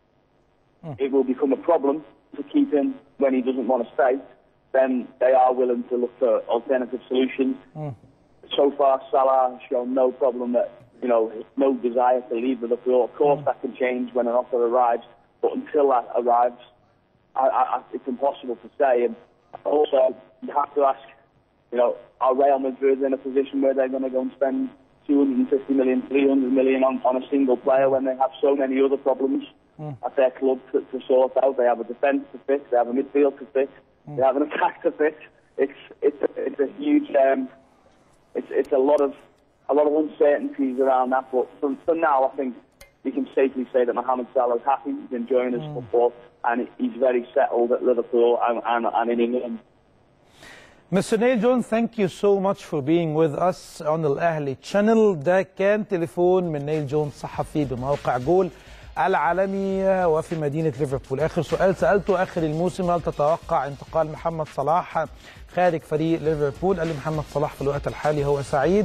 it will become a problem to keep him when he doesn't want to stay, then they are willing to look for alternative solutions. So far, Salah has shown no problem that, you know, no desire to leave Liverpool. Of course, that can change when an offer arrives, but until that arrives, I, I, it's impossible to say. And also, you have to ask, you know, are Real Madrid in a position where they're going to go and spend 250 million, 300 million on, on a single player when they have so many other problems at their club to, to sort out? They have a defence to fix, they have a midfield to fix, they have an attack to fix. It's it's a, it's a huge um, it's it's a lot of a lot of uncertainties around that. But for, for now, I think we can safely say that Mohamed Salah is happy, he's enjoying his football, and he's very settled at Liverpool and, and, and in England. Mr. Neil Jones, thank you so much for being with us on the Ahli channel. ده كان تليفون من نيل جونز صحفي بموقع جول العالمي وفي مدينة ليفربول آخر سؤال سألته آخر الموسم هل تتوقع انتقال محمد صلاح خارج فريق ليفربول قال لي محمد صلاح في الوقت الحالي هو سعيد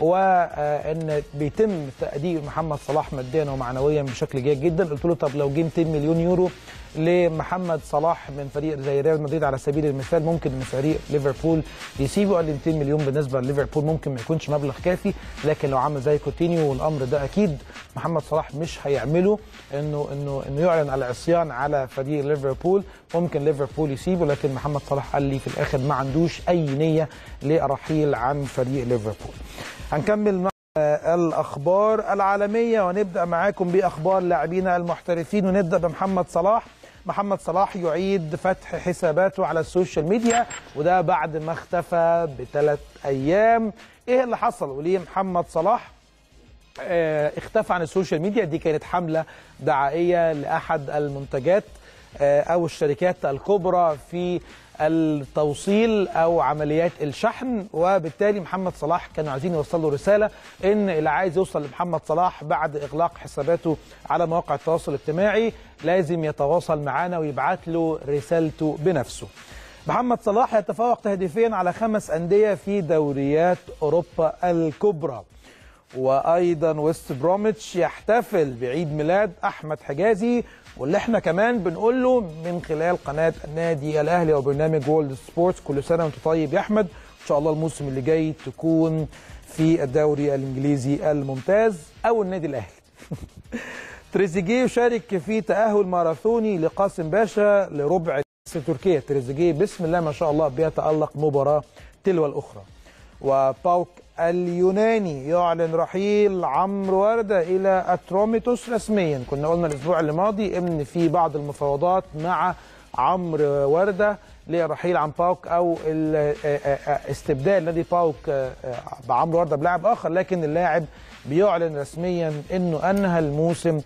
وان بيتم تقدير محمد صلاح ماديا ومعنويا بشكل جيد جدا قلت له طب لو جه 200 مليون يورو لمحمد صلاح من فريق زي ريال مدريد على سبيل المثال ممكن ان فريق ليفربول يسيبه قال لي 200 مليون بالنسبه لليفربول ممكن ما يكونش مبلغ كافي لكن لو عمل زي كوتينيو والامر ده اكيد محمد صلاح مش هيعمله انه انه انه يعلن على عصيان على فريق ليفربول ممكن ليفربول يسيبه لكن محمد صلاح قال لي في الاخر ما عندوش اي نيه للرحيل عن فريق ليفربول هنكمل مع الاخبار العالميه ونبدا معاكم باخبار لاعبينا المحترفين ونبدا بمحمد صلاح محمد صلاح يعيد فتح حساباته على السوشيال ميديا وده بعد ما اختفى بثلاث ايام ايه اللي حصل وليه محمد صلاح آه، اختفى عن السوشيال ميديا دي كانت حمله دعائيه لاحد المنتجات آه، او الشركات الكبرى في التوصيل او عمليات الشحن وبالتالي محمد صلاح كانوا عايزين يوصلوا رساله ان اللي عايز يوصل لمحمد صلاح بعد اغلاق حساباته على مواقع التواصل الاجتماعي لازم يتواصل معانا ويبعت له رسالته بنفسه. محمد صلاح يتفوق تهديفيا على خمس انديه في دوريات اوروبا الكبرى. وايضا ويست بروميتش يحتفل بعيد ميلاد احمد حجازي واللي احنا كمان بنقول له من خلال قناه النادي الاهلي وبرنامج وولد سبورتس كل سنه وانت طيب يا احمد ان شاء الله الموسم اللي جاي تكون في الدوري الانجليزي الممتاز او النادي الاهلي تريزيجيه يشارك في تاهل ماراثوني لقاسم باشا لربع كأس تركيا تريزيجيه بسم الله ما شاء الله بيتالق مباراه تلو الاخرى وباوك اليوناني يعلن رحيل عمرو ورده الى اتروميتوس رسميا كنا قلنا الاسبوع اللي ماضي ان في بعض المفاوضات مع عمرو ورده للرحيل عن باوك او ال- استبدال نادي باوك بعمرو ورده بلاعب اخر لكن اللاعب بيعلن رسميا انه انهى الموسم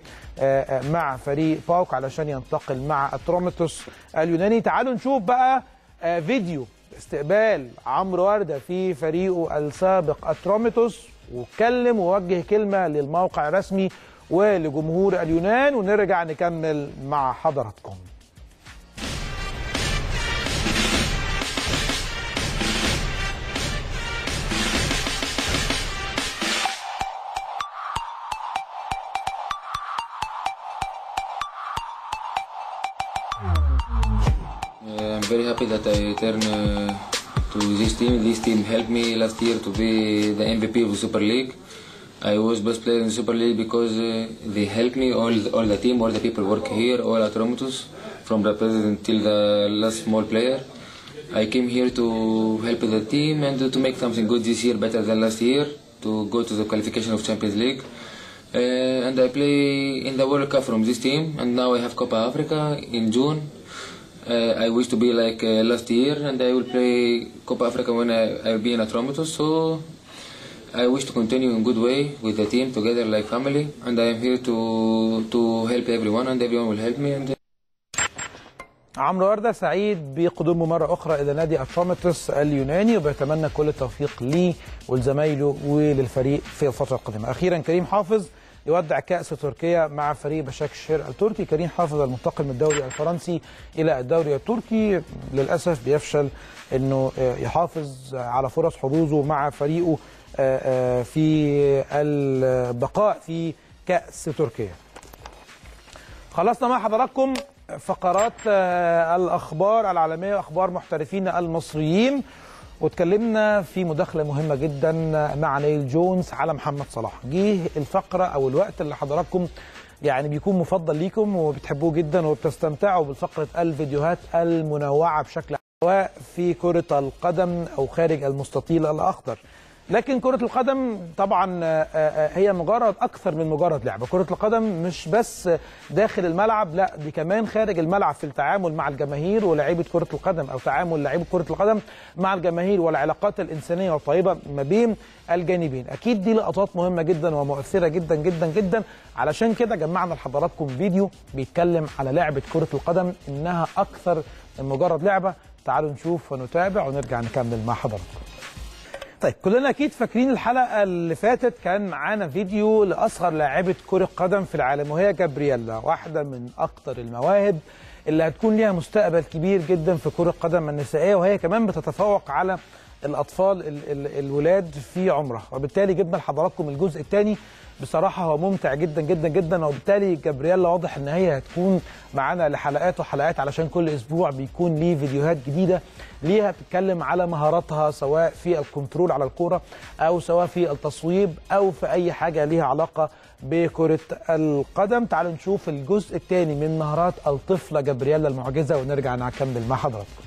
مع فريق باوك علشان ينتقل مع اتروميتوس اليوناني تعالوا نشوف بقى فيديو استقبال عمرو ورده في فريقه السابق اتروميتوس واتكلم ووجه كلمه للموقع الرسمي ولجمهور اليونان ونرجع نكمل مع حضراتكم Uh, I'm very happy that I turn uh, to this team. This team helped me last year to be the MVP of the Super League. I was best player in the Super League because uh, they helped me, all the, all the team, all the people work here, all at Romutus, from the president till the last small player. I came here to help the team and to make something good this year, better than last year, to go to the qualification of Champions League. Uh, and I play in the World Cup from this team, and now I have Copa Africa in June. Uh, I wish to be like uh, last year, and I will play Copa Africa when I, I will be in Atromitos. So I wish to continue in good way with the team together like family, and I am here to to help everyone, and everyone will help me. And عمرو ورده سعيد بقدومه مره اخرى الى نادي اتروميتوس اليوناني وبيتمنى كل التوفيق ليه ولزمايله وللفريق في الفتره القادمه. اخيرا كريم حافظ يودع كاس تركيا مع فريق بشكشير التركي، كريم حافظ المنتقل من الدوري الفرنسي الى الدوري التركي للاسف بيفشل انه يحافظ على فرص حظوظه مع فريقه في البقاء في كاس تركيا. خلصنا مع حضراتكم فقرات الاخبار العالميه واخبار محترفين المصريين واتكلمنا في مداخله مهمه جدا مع نيل جونز على محمد صلاح جه الفقره او الوقت اللي حضراتكم يعني بيكون مفضل ليكم وبتحبوه جدا وبتستمتعوا بفقره الفيديوهات المنوعه بشكل سواء في كره القدم او خارج المستطيل الاخضر لكن كرة القدم طبعا هي مجرد أكثر من مجرد لعبة كرة القدم مش بس داخل الملعب لا دي كمان خارج الملعب في التعامل مع الجماهير ولاعيبة كرة القدم أو تعامل لاعيبة كرة القدم مع الجماهير والعلاقات الإنسانية والطيبة ما بين الجانبين أكيد دي لقطات مهمة جدا ومؤثرة جدا جدا جدا علشان كده جمعنا لحضراتكم فيديو بيتكلم على لعبة كرة القدم إنها أكثر من مجرد لعبة تعالوا نشوف ونتابع ونرجع نكمل مع حضراتكم طيب كلنا اكيد فاكرين الحلقه اللي فاتت كان معانا فيديو لاصغر لاعبه كره قدم في العالم وهي جابرييلا واحده من اكثر المواهب اللي هتكون ليها مستقبل كبير جدا في كره القدم النسائيه وهي كمان بتتفوق على الاطفال ال ال الولاد في عمرها وبالتالي جبنا لحضراتكم الجزء الثاني بصراحه هو ممتع جدا جدا جدا وبالتالي جابرييلا واضح ان هي هتكون معانا لحلقات وحلقات علشان كل اسبوع بيكون ليه فيديوهات جديده ليها بتتكلم على مهاراتها سواء في الكنترول على الكوره او سواء في التصويب او في اي حاجه ليها علاقه بكره القدم تعالوا نشوف الجزء الثاني من مهارات الطفله جابرييلا المعجزه ونرجع نكمل مع حضراتكم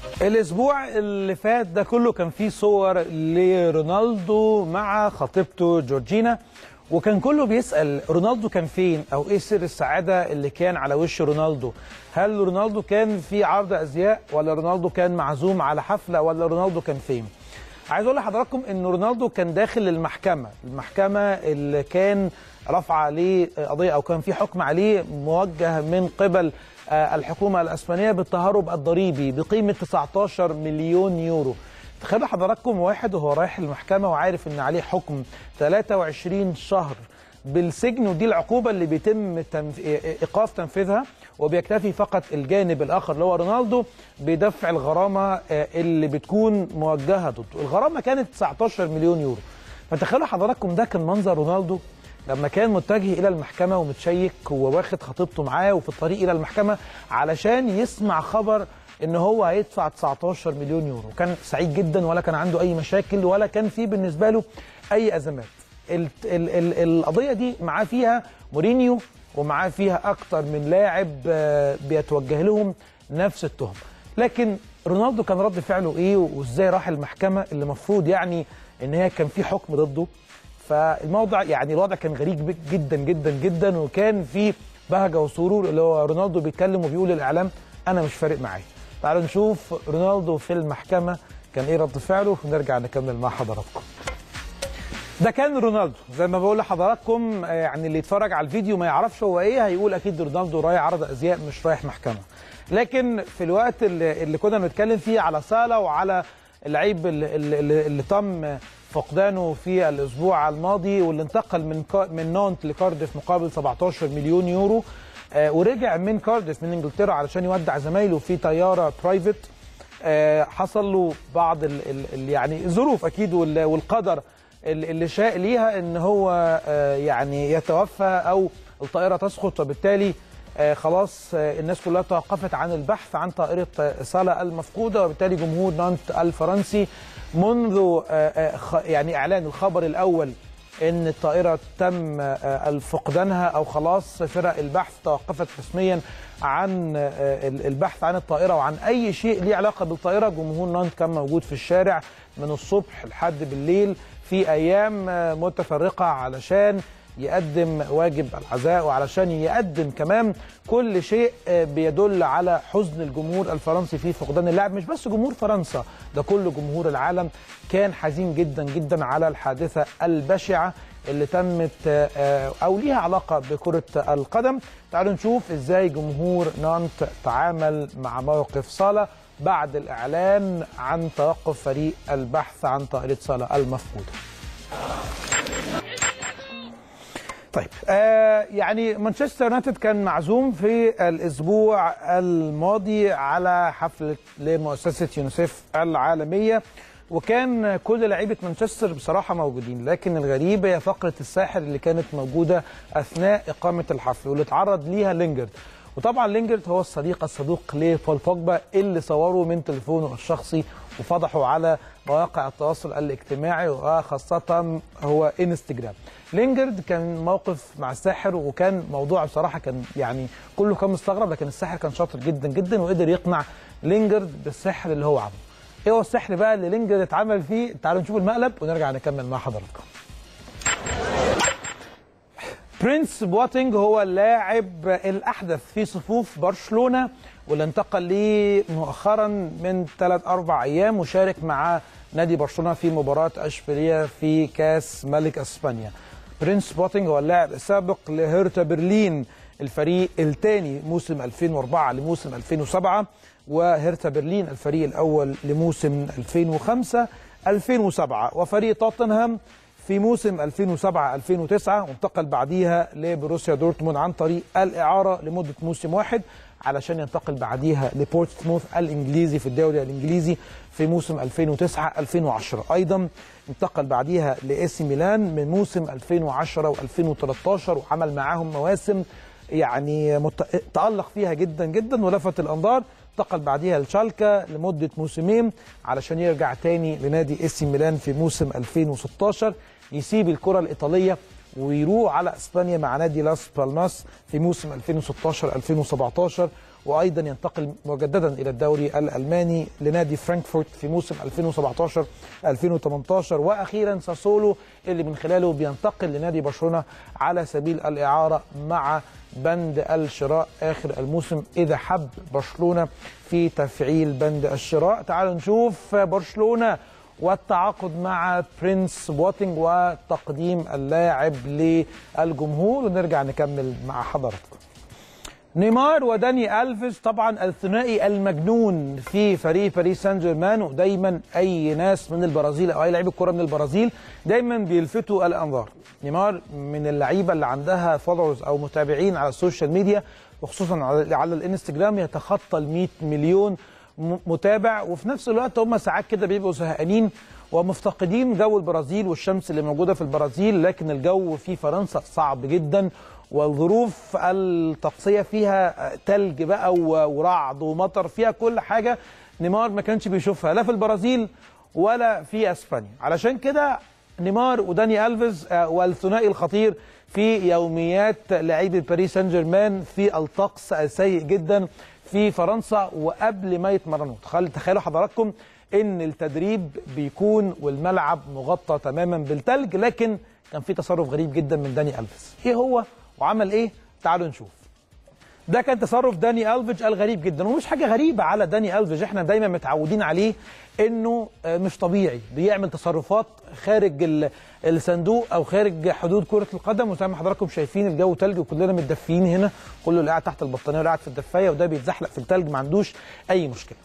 الاسبوع اللي فات ده كله كان فيه صور لرونالدو مع خطيبته جورجينا وكان كله بيسأل رونالدو كان فين أو إيه سر السعادة اللي كان على وش رونالدو هل رونالدو كان في عرض أزياء ولا رونالدو كان معزوم على حفلة ولا رونالدو كان فين عايز أقول لحضراتكم إن رونالدو كان داخل المحكمة المحكمة اللي كان رفع عليه قضية أو كان في حكم عليه موجه من قبل الحكومة الأسبانية بالتهرب الضريبي بقيمة 19 مليون يورو تخيلوا حضراتكم واحد وهو رايح المحكمة وعارف ان عليه حكم 23 شهر بالسجن ودي العقوبة اللي بيتم تنف... إيقاف تنفيذها وبيكتفي فقط الجانب الآخر اللي هو رونالدو بدفع الغرامة اللي بتكون موجهة ضده الغرامة كانت 19 مليون يورو فتخيلوا حضراتكم ده كان منظر رونالدو لما كان متجه الى المحكمه ومتشيك وواخد خطيبته معاه وفي الطريق الى المحكمه علشان يسمع خبر ان هو هيدفع 19 مليون يورو كان سعيد جدا ولا كان عنده اي مشاكل ولا كان في بالنسبه له اي ازمات ال ال ال القضيه دي معاه فيها مورينيو ومعاه فيها اكتر من لاعب بيتوجه لهم نفس التهم لكن رونالدو كان رد فعله ايه وازاي راح المحكمه اللي المفروض يعني ان هي كان في حكم ضده فالموضوع يعني الوضع كان غريب جدا جدا جدا وكان في بهجه وسرور اللي هو رونالدو بيتكلم وبيقول للاعلام انا مش فارق معايا تعالوا نشوف رونالدو في المحكمه كان ايه رد فعله ونرجع نكمل مع حضراتكم ده كان رونالدو زي ما بقول لحضراتكم يعني اللي يتفرج على الفيديو ما يعرفش هو ايه هيقول اكيد رونالدو رايح عرض ازياء مش رايح محكمه لكن في الوقت اللي, اللي كنا بنتكلم فيه على سالا وعلى اللعيب اللي, اللي, اللي تم فقدانه في الاسبوع الماضي واللي انتقل من من نونت لكارديف مقابل 17 مليون يورو آه ورجع من كارديف من انجلترا علشان يودع زمايله في طياره برايفت آه حصل له بعض ال ال يعني الظروف اكيد والقدر اللي شاء ليها ان هو آه يعني يتوفى او الطائره تسقط وبالتالي خلاص الناس كلها توقفت عن البحث عن طائره صاله المفقوده وبالتالي جمهور نانت الفرنسي منذ يعني اعلان الخبر الاول ان الطائره تم فقدانها او خلاص فرق البحث توقفت رسميا عن البحث عن الطائره وعن اي شيء ليه علاقه بالطائره جمهور نانت كان موجود في الشارع من الصبح لحد بالليل في ايام متفرقه علشان يقدم واجب العزاء وعلشان يقدم كمان كل شيء آه، بيدل على حزن الجمهور الفرنسي في فقدان اللاعب مش بس جمهور فرنسا ده كل جمهور العالم كان حزين جدا جدا على الحادثه البشعه اللي تمت آه، آه، او ليها علاقه بكره القدم تعالوا نشوف ازاي جمهور نانت تعامل مع موقف صاله بعد الاعلان عن توقف فريق البحث عن طائره صاله المفقوده طيب آه يعني مانشستر يونايتد كان معزوم في الاسبوع الماضي على حفله لمؤسسه يونيسيف العالميه وكان كل لعيبه مانشستر بصراحه موجودين لكن الغريب هي فقره الساحر اللي كانت موجوده اثناء اقامه الحفل واللي اتعرض ليها لينجرد وطبعا لينجرد هو الصديق الصدوق لبول بوجبا اللي صوره من تليفونه الشخصي وفضحه على مواقع التواصل الاجتماعي وخاصة هو انستجرام لينجرد كان موقف مع الساحر وكان موضوع بصراحة كان يعني كله كان مستغرب لكن الساحر كان شاطر جدا جدا وقدر يقنع لينجرد بالسحر اللي هو عمله ايه هو السحر بقى اللي لينجرد اتعمل فيه تعالوا نشوف المقلب ونرجع نكمل مع حضراتكم برينس بواتينج هو اللاعب الأحدث في صفوف برشلونة واللي انتقل ليه مؤخرا من ثلاث أربع أيام وشارك مع نادي برشلونة في مباراة أشبيلية في كاس ملك أسبانيا برينس بواتينج هو اللاعب السابق لهيرتا برلين الفريق الثاني موسم 2004 لموسم 2007 وهيرتا برلين الفريق الأول لموسم 2005 2007 وفريق توتنهام في موسم 2007 2009 وانتقل بعديها لبروسيا دورتموند عن طريق الاعاره لمده موسم واحد علشان ينتقل بعديها لبورتسموث الانجليزي في الدوري الانجليزي في موسم 2009 2010 ايضا انتقل بعديها لاس ميلان من موسم 2010 و2013 وعمل معاهم مواسم يعني مت... تألق فيها جدا جدا ولفت الانظار انتقل بعديها لشالكا لمده موسمين علشان يرجع تاني لنادي اس ميلان في موسم 2016 يسيب الكره الايطاليه ويروح على اسبانيا مع نادي لاس بالماس في موسم 2016 2017 وايضا ينتقل مجددا الى الدوري الالماني لنادي فرانكفورت في موسم 2017 2018 واخيرا ساسولو اللي من خلاله بينتقل لنادي برشلونه على سبيل الاعاره مع بند الشراء اخر الموسم اذا حب برشلونه في تفعيل بند الشراء تعالوا نشوف برشلونه والتعاقد مع برينس بواتينج وتقديم اللاعب للجمهور ونرجع نكمل مع حضراتكم نيمار وداني الفيش طبعا الثنائي المجنون في فريق باريس سان جيرمان ودايما اي ناس من البرازيل او اي لعيب الكره من البرازيل دايما بيلفتوا الانظار نيمار من اللعيبه اللي عندها فولورز او متابعين على السوشيال ميديا وخصوصا على على الانستجرام يتخطى ال 100 مليون م- متابع وفي نفس الوقت هم ساعات كده بيبقوا زهقانين ومفتقدين جو البرازيل والشمس اللي موجوده في البرازيل لكن الجو في فرنسا صعب جدا والظروف الطقسيه فيها تلج بقى و- ورعد ومطر فيها كل حاجه نيمار ما كانش بيشوفها لا في البرازيل ولا في اسبانيا علشان كده نيمار وداني الفيز آه، والثنائي الخطير في يوميات لعيبه باريس سان جيرمان في الطقس السيء جدا في فرنسا وقبل ما يتمرنوا تخيل- تخيلوا حضراتكم ان التدريب بيكون والملعب مغطى تماما بالتلج لكن كان في تصرف غريب جدا من داني الفيز ايه هو وعمل ايه تعالوا نشوف ده كان تصرف داني الفيج الغريب جدا ومش حاجه غريبه على داني الفيج احنا دايما متعودين عليه انه آه، مش طبيعي بيعمل تصرفات خارج ال- الصندوق او خارج حدود كره القدم وزي ما حضراتكم شايفين الجو تلج وكلنا متدفيين هنا كله اللي قاعد تحت البطانيه واللي قاعد في الدفايه وده بيتزحلق في التلج ما عندوش اي مشكله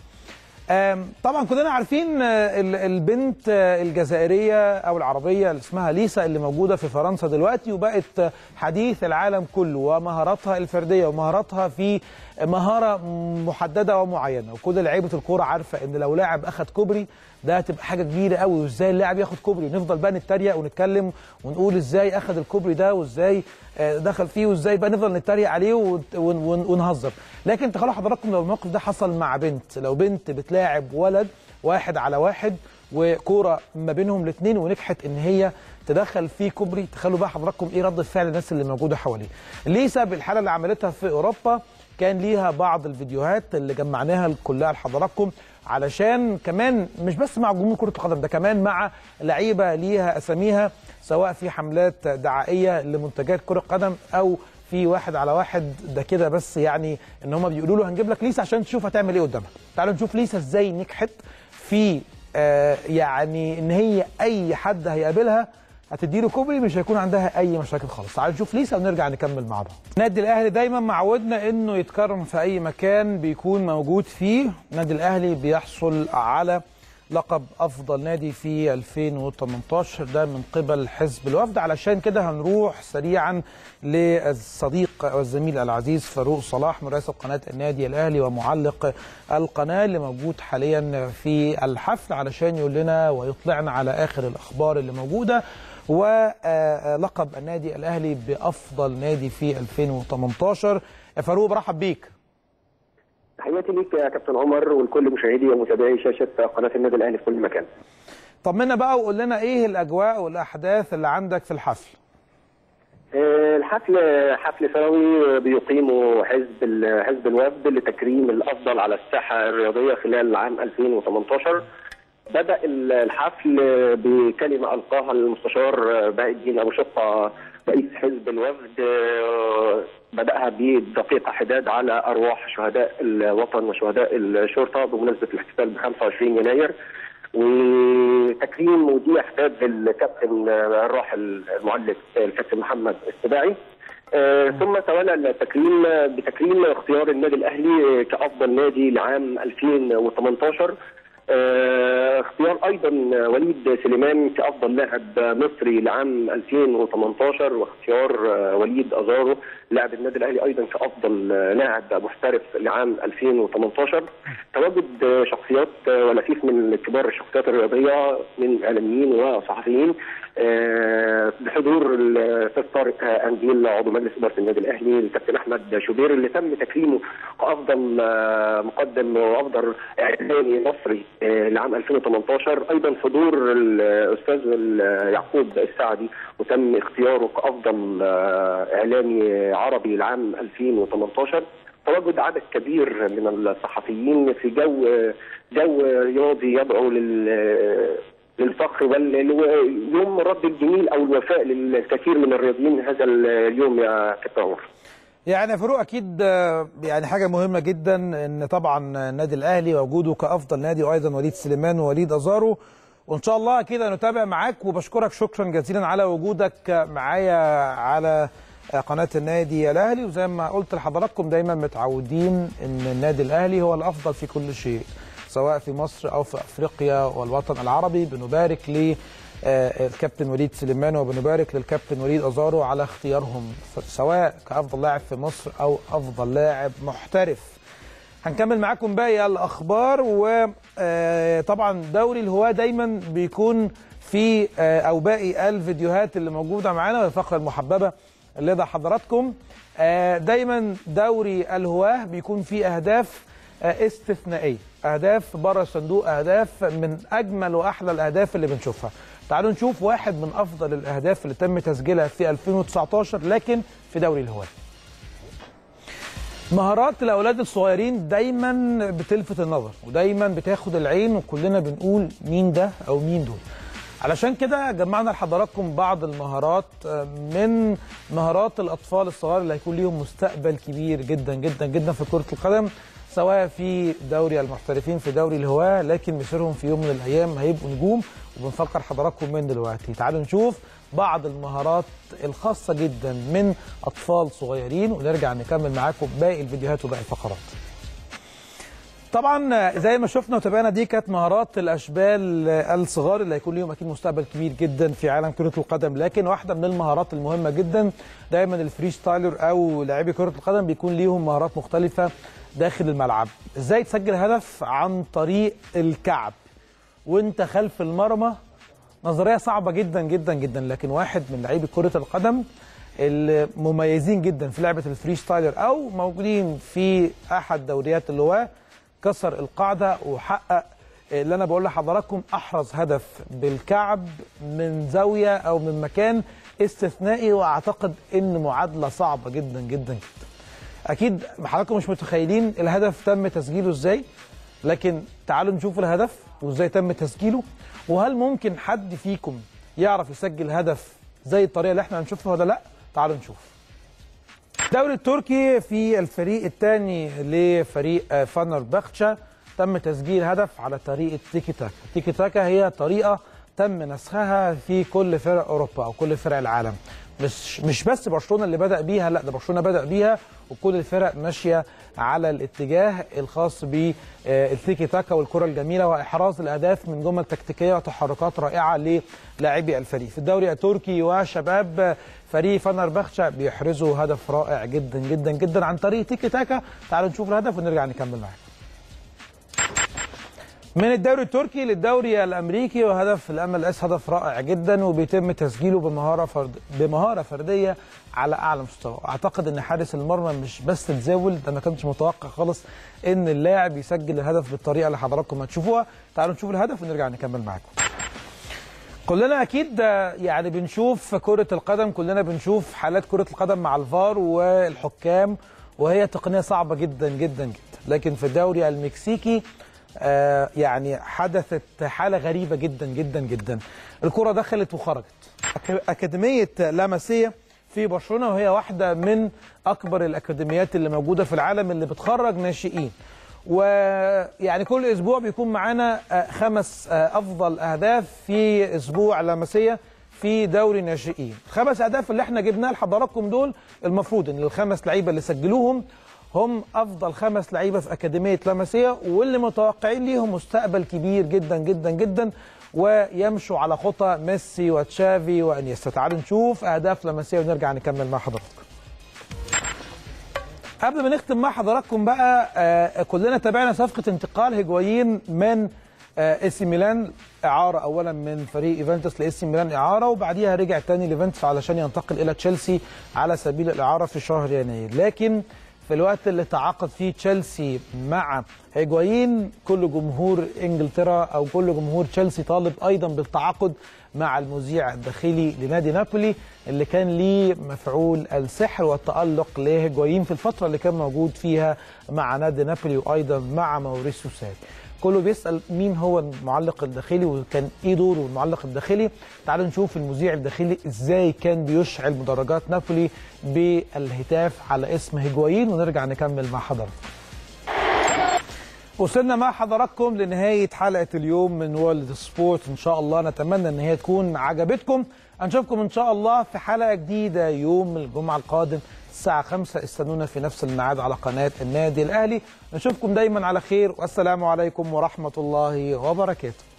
آم، طبعا كلنا عارفين آه، ال- البنت آه، الجزائريه او العربيه اللي اسمها ليسا اللي موجوده في فرنسا دلوقتي وبقت آه، حديث العالم كله ومهاراتها الفرديه ومهاراتها في مهاره محدده ومعينه وكل لعيبه الكوره عارفه ان لو لاعب اخذ كوبري ده هتبقى حاجه كبيره قوي وازاي اللاعب ياخد كوبري ونفضل بقى نتريق ونتكلم ونقول ازاي اخذ الكوبري ده وازاي آه، دخل فيه وازاي بقى نفضل نتريق عليه ون- ون- ونهزر لكن تخيلوا حضراتكم لو الموقف ده حصل مع بنت لو بنت بتلاعب ولد واحد على واحد وكوره ما بينهم الاثنين ونجحت ان هي تدخل فيه كوبري تخيلوا بقى حضراتكم ايه رد فعل الناس اللي موجوده حواليه ليسا بالحاله اللي عملتها في اوروبا كان ليها بعض الفيديوهات اللي جمعناها كلها لحضراتكم علشان كمان مش بس مع جمهور كره القدم ده كمان مع لعيبه ليها اساميها سواء في حملات دعائيه لمنتجات كره قدم او في واحد على واحد ده كده بس يعني ان هم بيقولوا له هنجيب لك ليسا عشان تشوف هتعمل ايه قدامها تعالوا نشوف ليسا ازاي نجحت في آه يعني ان هي اي حد هيقابلها هتديله كوبري مش هيكون عندها اي مشاكل خالص تعالوا نشوف ليسا ونرجع نكمل مع بعض النادي الاهلي دايما معودنا انه يتكرم في اي مكان بيكون موجود فيه النادي الاهلي بيحصل على لقب افضل نادي في 2018 ده من قبل حزب الوفد علشان كده هنروح سريعا للصديق والزميل العزيز فاروق صلاح مراسل قناه النادي الاهلي ومعلق القناه اللي موجود حاليا في الحفل علشان يقول لنا ويطلعنا على اخر الاخبار اللي موجوده ولقب النادي الاهلي بافضل نادي في 2018 فاروق برحب بيك تحياتي ليك يا كابتن عمر ولكل مشاهدي ومتابعي شاشه قناه النادي الاهلي في كل مكان. طمنا بقى وقول لنا ايه الاجواء والاحداث اللي عندك في الحفل. الحفل حفل سنوي بيقيمه حزب حزب الوفد لتكريم الافضل على الساحه الرياضيه خلال عام 2018 بدا الحفل بكلمه القاها المستشار باقي الدين ابو شقه رئيس حزب الوفد بداها بدقيقه حداد على ارواح شهداء الوطن وشهداء الشرطه بمناسبه الاحتفال ب 25 يناير وتكريم ودي حداد للكابتن الراحل المعلق الكابتن محمد السباعي آه ثم تولى التكريم بتكريم اختيار النادي الاهلي كافضل نادي لعام 2018 آه اختيار ايضا وليد سليمان كافضل لاعب مصري لعام 2018 واختيار آه وليد ازارو لاعب النادي الاهلي ايضا كافضل لاعب محترف لعام 2018 تواجد شخصيات ولفيف من كبار الشخصيات الرياضيه من اعلاميين وصحفيين آه بحضور الاستاذ طارق انديل عضو مجلس اداره النادي الاهلي الكابتن احمد شوبير اللي تم تكريمه كافضل مقدم وافضل اعلامي مصري لعام 2018 ايضا حضور الاستاذ يعقوب السعدي وتم اختياره كافضل اعلامي عربي لعام 2018 تواجد عدد كبير من الصحفيين في جو جو رياضي يدعو لل للفخر واليوم رد الجميل او الوفاء للكثير من الرياضيين هذا اليوم يا كابتن عمر. يعني فاروق اكيد يعني حاجه مهمه جدا ان طبعا النادي الاهلي وجوده كافضل نادي وايضا وليد سليمان ووليد ازارو وان شاء الله كده نتابع معاك وبشكرك شكرا جزيلا على وجودك معايا على قناه النادي الاهلي وزي ما قلت لحضراتكم دايما متعودين ان النادي الاهلي هو الافضل في كل شيء سواء في مصر او في افريقيا والوطن العربي بنبارك للكابتن وليد سليمان وبنبارك للكابتن وليد ازارو على اختيارهم سواء كافضل لاعب في مصر او افضل لاعب محترف هنكمل معاكم باقي الاخبار وطبعا دوري الهواه دايما بيكون في او باقي الفيديوهات اللي موجوده معانا والفقره المحببه لدى حضراتكم دايما دوري الهواه بيكون فيه اهداف استثنائيه اهداف بره الصندوق اهداف من اجمل واحلى الاهداف اللي بنشوفها تعالوا نشوف واحد من افضل الاهداف اللي تم تسجيلها في 2019 لكن في دوري الهواه مهارات الاولاد الصغيرين دايما بتلفت النظر ودايما بتاخد العين وكلنا بنقول مين ده او مين دول علشان كده جمعنا لحضراتكم بعض المهارات من مهارات الاطفال الصغار اللي هيكون ليهم مستقبل كبير جدا جدا جدا في كره القدم سواء في دوري المحترفين في دوري الهواه لكن مصيرهم في يوم من الايام هيبقوا نجوم وبنفكر حضراتكم من دلوقتي تعالوا نشوف بعض المهارات الخاصه جدا من اطفال صغيرين ونرجع نكمل معاكم باقي الفيديوهات وباقي الفقرات طبعا زي ما شفنا وتابعنا دي كانت مهارات الاشبال الصغار اللي هيكون ليهم اكيد مستقبل كبير جدا في عالم كره القدم لكن واحده من المهارات المهمه جدا دايما الفري ستايلر او لاعبي كره القدم بيكون ليهم مهارات مختلفه داخل الملعب ازاي تسجل هدف عن طريق الكعب وانت خلف المرمى نظريه صعبه جدا جدا جدا لكن واحد من لاعبي كره القدم المميزين جدا في لعبه الفري ستايلر او موجودين في احد دوريات اللواء كسر القاعده وحقق اللي انا بقول لحضراتكم احرز هدف بالكعب من زاويه او من مكان استثنائي واعتقد ان معادله صعبه جدا جدا جدا اكيد حضراتكم مش متخيلين الهدف تم تسجيله ازاي لكن تعالوا نشوف الهدف وازاي تم تسجيله وهل ممكن حد فيكم يعرف يسجل هدف زي الطريقه اللي احنا هنشوفها ولا لا تعالوا نشوف الدوري التركي في الفريق الثاني لفريق آه، فانر بخشة تم تسجيل هدف على طريقة تيكي تاكا تيكي تاكا هي طريقة تم نسخها في كل فرق أوروبا أو كل فرق العالم مش مش بس برشلونة اللي بدأ بيها لا ده برشلونة بدأ بيها وكل الفرق ماشية على الاتجاه الخاص بالتيكي تاكا والكرة الجميلة وإحراز الأهداف من جمل تكتيكية وتحركات رائعة للاعبي الفريق في الدوري التركي وشباب فريق فنر بخشة بيحرزوا هدف رائع جدا جدا جدا عن طريق تيكي تاكا تعالوا نشوف الهدف ونرجع نكمل معاكم من الدوري التركي للدوري الامريكي وهدف الام ال اس هدف رائع جدا وبيتم تسجيله بمهاره فرد بمهاره فرديه على اعلى مستوى اعتقد ان حارس المرمى مش بس تزاول ده ما كانش متوقع خالص ان اللاعب يسجل الهدف بالطريقه اللي حضراتكم هتشوفوها تعالوا نشوف الهدف ونرجع نكمل معاكم كلنا اكيد يعني بنشوف كره القدم كلنا بنشوف حالات كره القدم مع الفار والحكام وهي تقنيه صعبه جدا جدا جدا لكن في الدوري المكسيكي آه يعني حدثت حاله غريبه جدا جدا جدا الكره دخلت وخرجت أك- اكاديميه لاماسيا في برشلونه وهي واحده من اكبر الاكاديميات اللي موجوده في العالم اللي بتخرج ناشئين ويعني كل اسبوع بيكون معانا آه، خمس آه، افضل اهداف في اسبوع لاماسيا في دوري الناشئين الخمس اهداف اللي احنا جبناها لحضراتكم دول المفروض ان الخمس لعيبه اللي سجلوهم هم افضل خمس لعيبه في اكاديميه لاماسيا واللي متوقعين ليهم مستقبل كبير جدا جدا جدا ويمشوا على خطى ميسي وتشافي وانيستا تعالوا نشوف اهداف لاماسيا ونرجع نكمل مع حضراتكم قبل ما نختم مع حضراتكم بقى آه كلنا تابعنا صفقه انتقال هيجوايين من آه اي سي ميلان اعاره اولا من فريق ايفنتوس لاي سي ميلان اعاره وبعديها رجع تاني ليفنتوس علشان ينتقل الى تشيلسي على سبيل الاعاره في شهر يناير لكن في الوقت اللي تعاقد فيه تشيلسي مع هيجوايين كل جمهور انجلترا او كل جمهور تشيلسي طالب ايضا بالتعاقد مع المذيع الداخلي لنادي نابولي اللي كان ليه مفعول السحر والتألق لهيجوايين في الفترة اللي كان موجود فيها مع نادي نابولي وأيضا مع ماوريسيو ساري كله بيسأل مين هو المعلق الداخلي وكان ايه دوره المعلق الداخلي تعالوا نشوف المذيع الداخلي ازاي كان بيشعل مدرجات نابولي بالهتاف على اسم هيجوايين ونرجع نكمل مع حضراتكم وصلنا مع حضراتكم لنهاية حلقة اليوم من وورلد سبورت إن شاء الله نتمنى إن هي تكون عجبتكم هنشوفكم إن شاء الله في حلقة جديدة يوم الجمعة القادم الساعة 5 استنونا في نفس الميعاد على قناة النادي الأهلي نشوفكم دايما على خير والسلام عليكم ورحمة الله وبركاته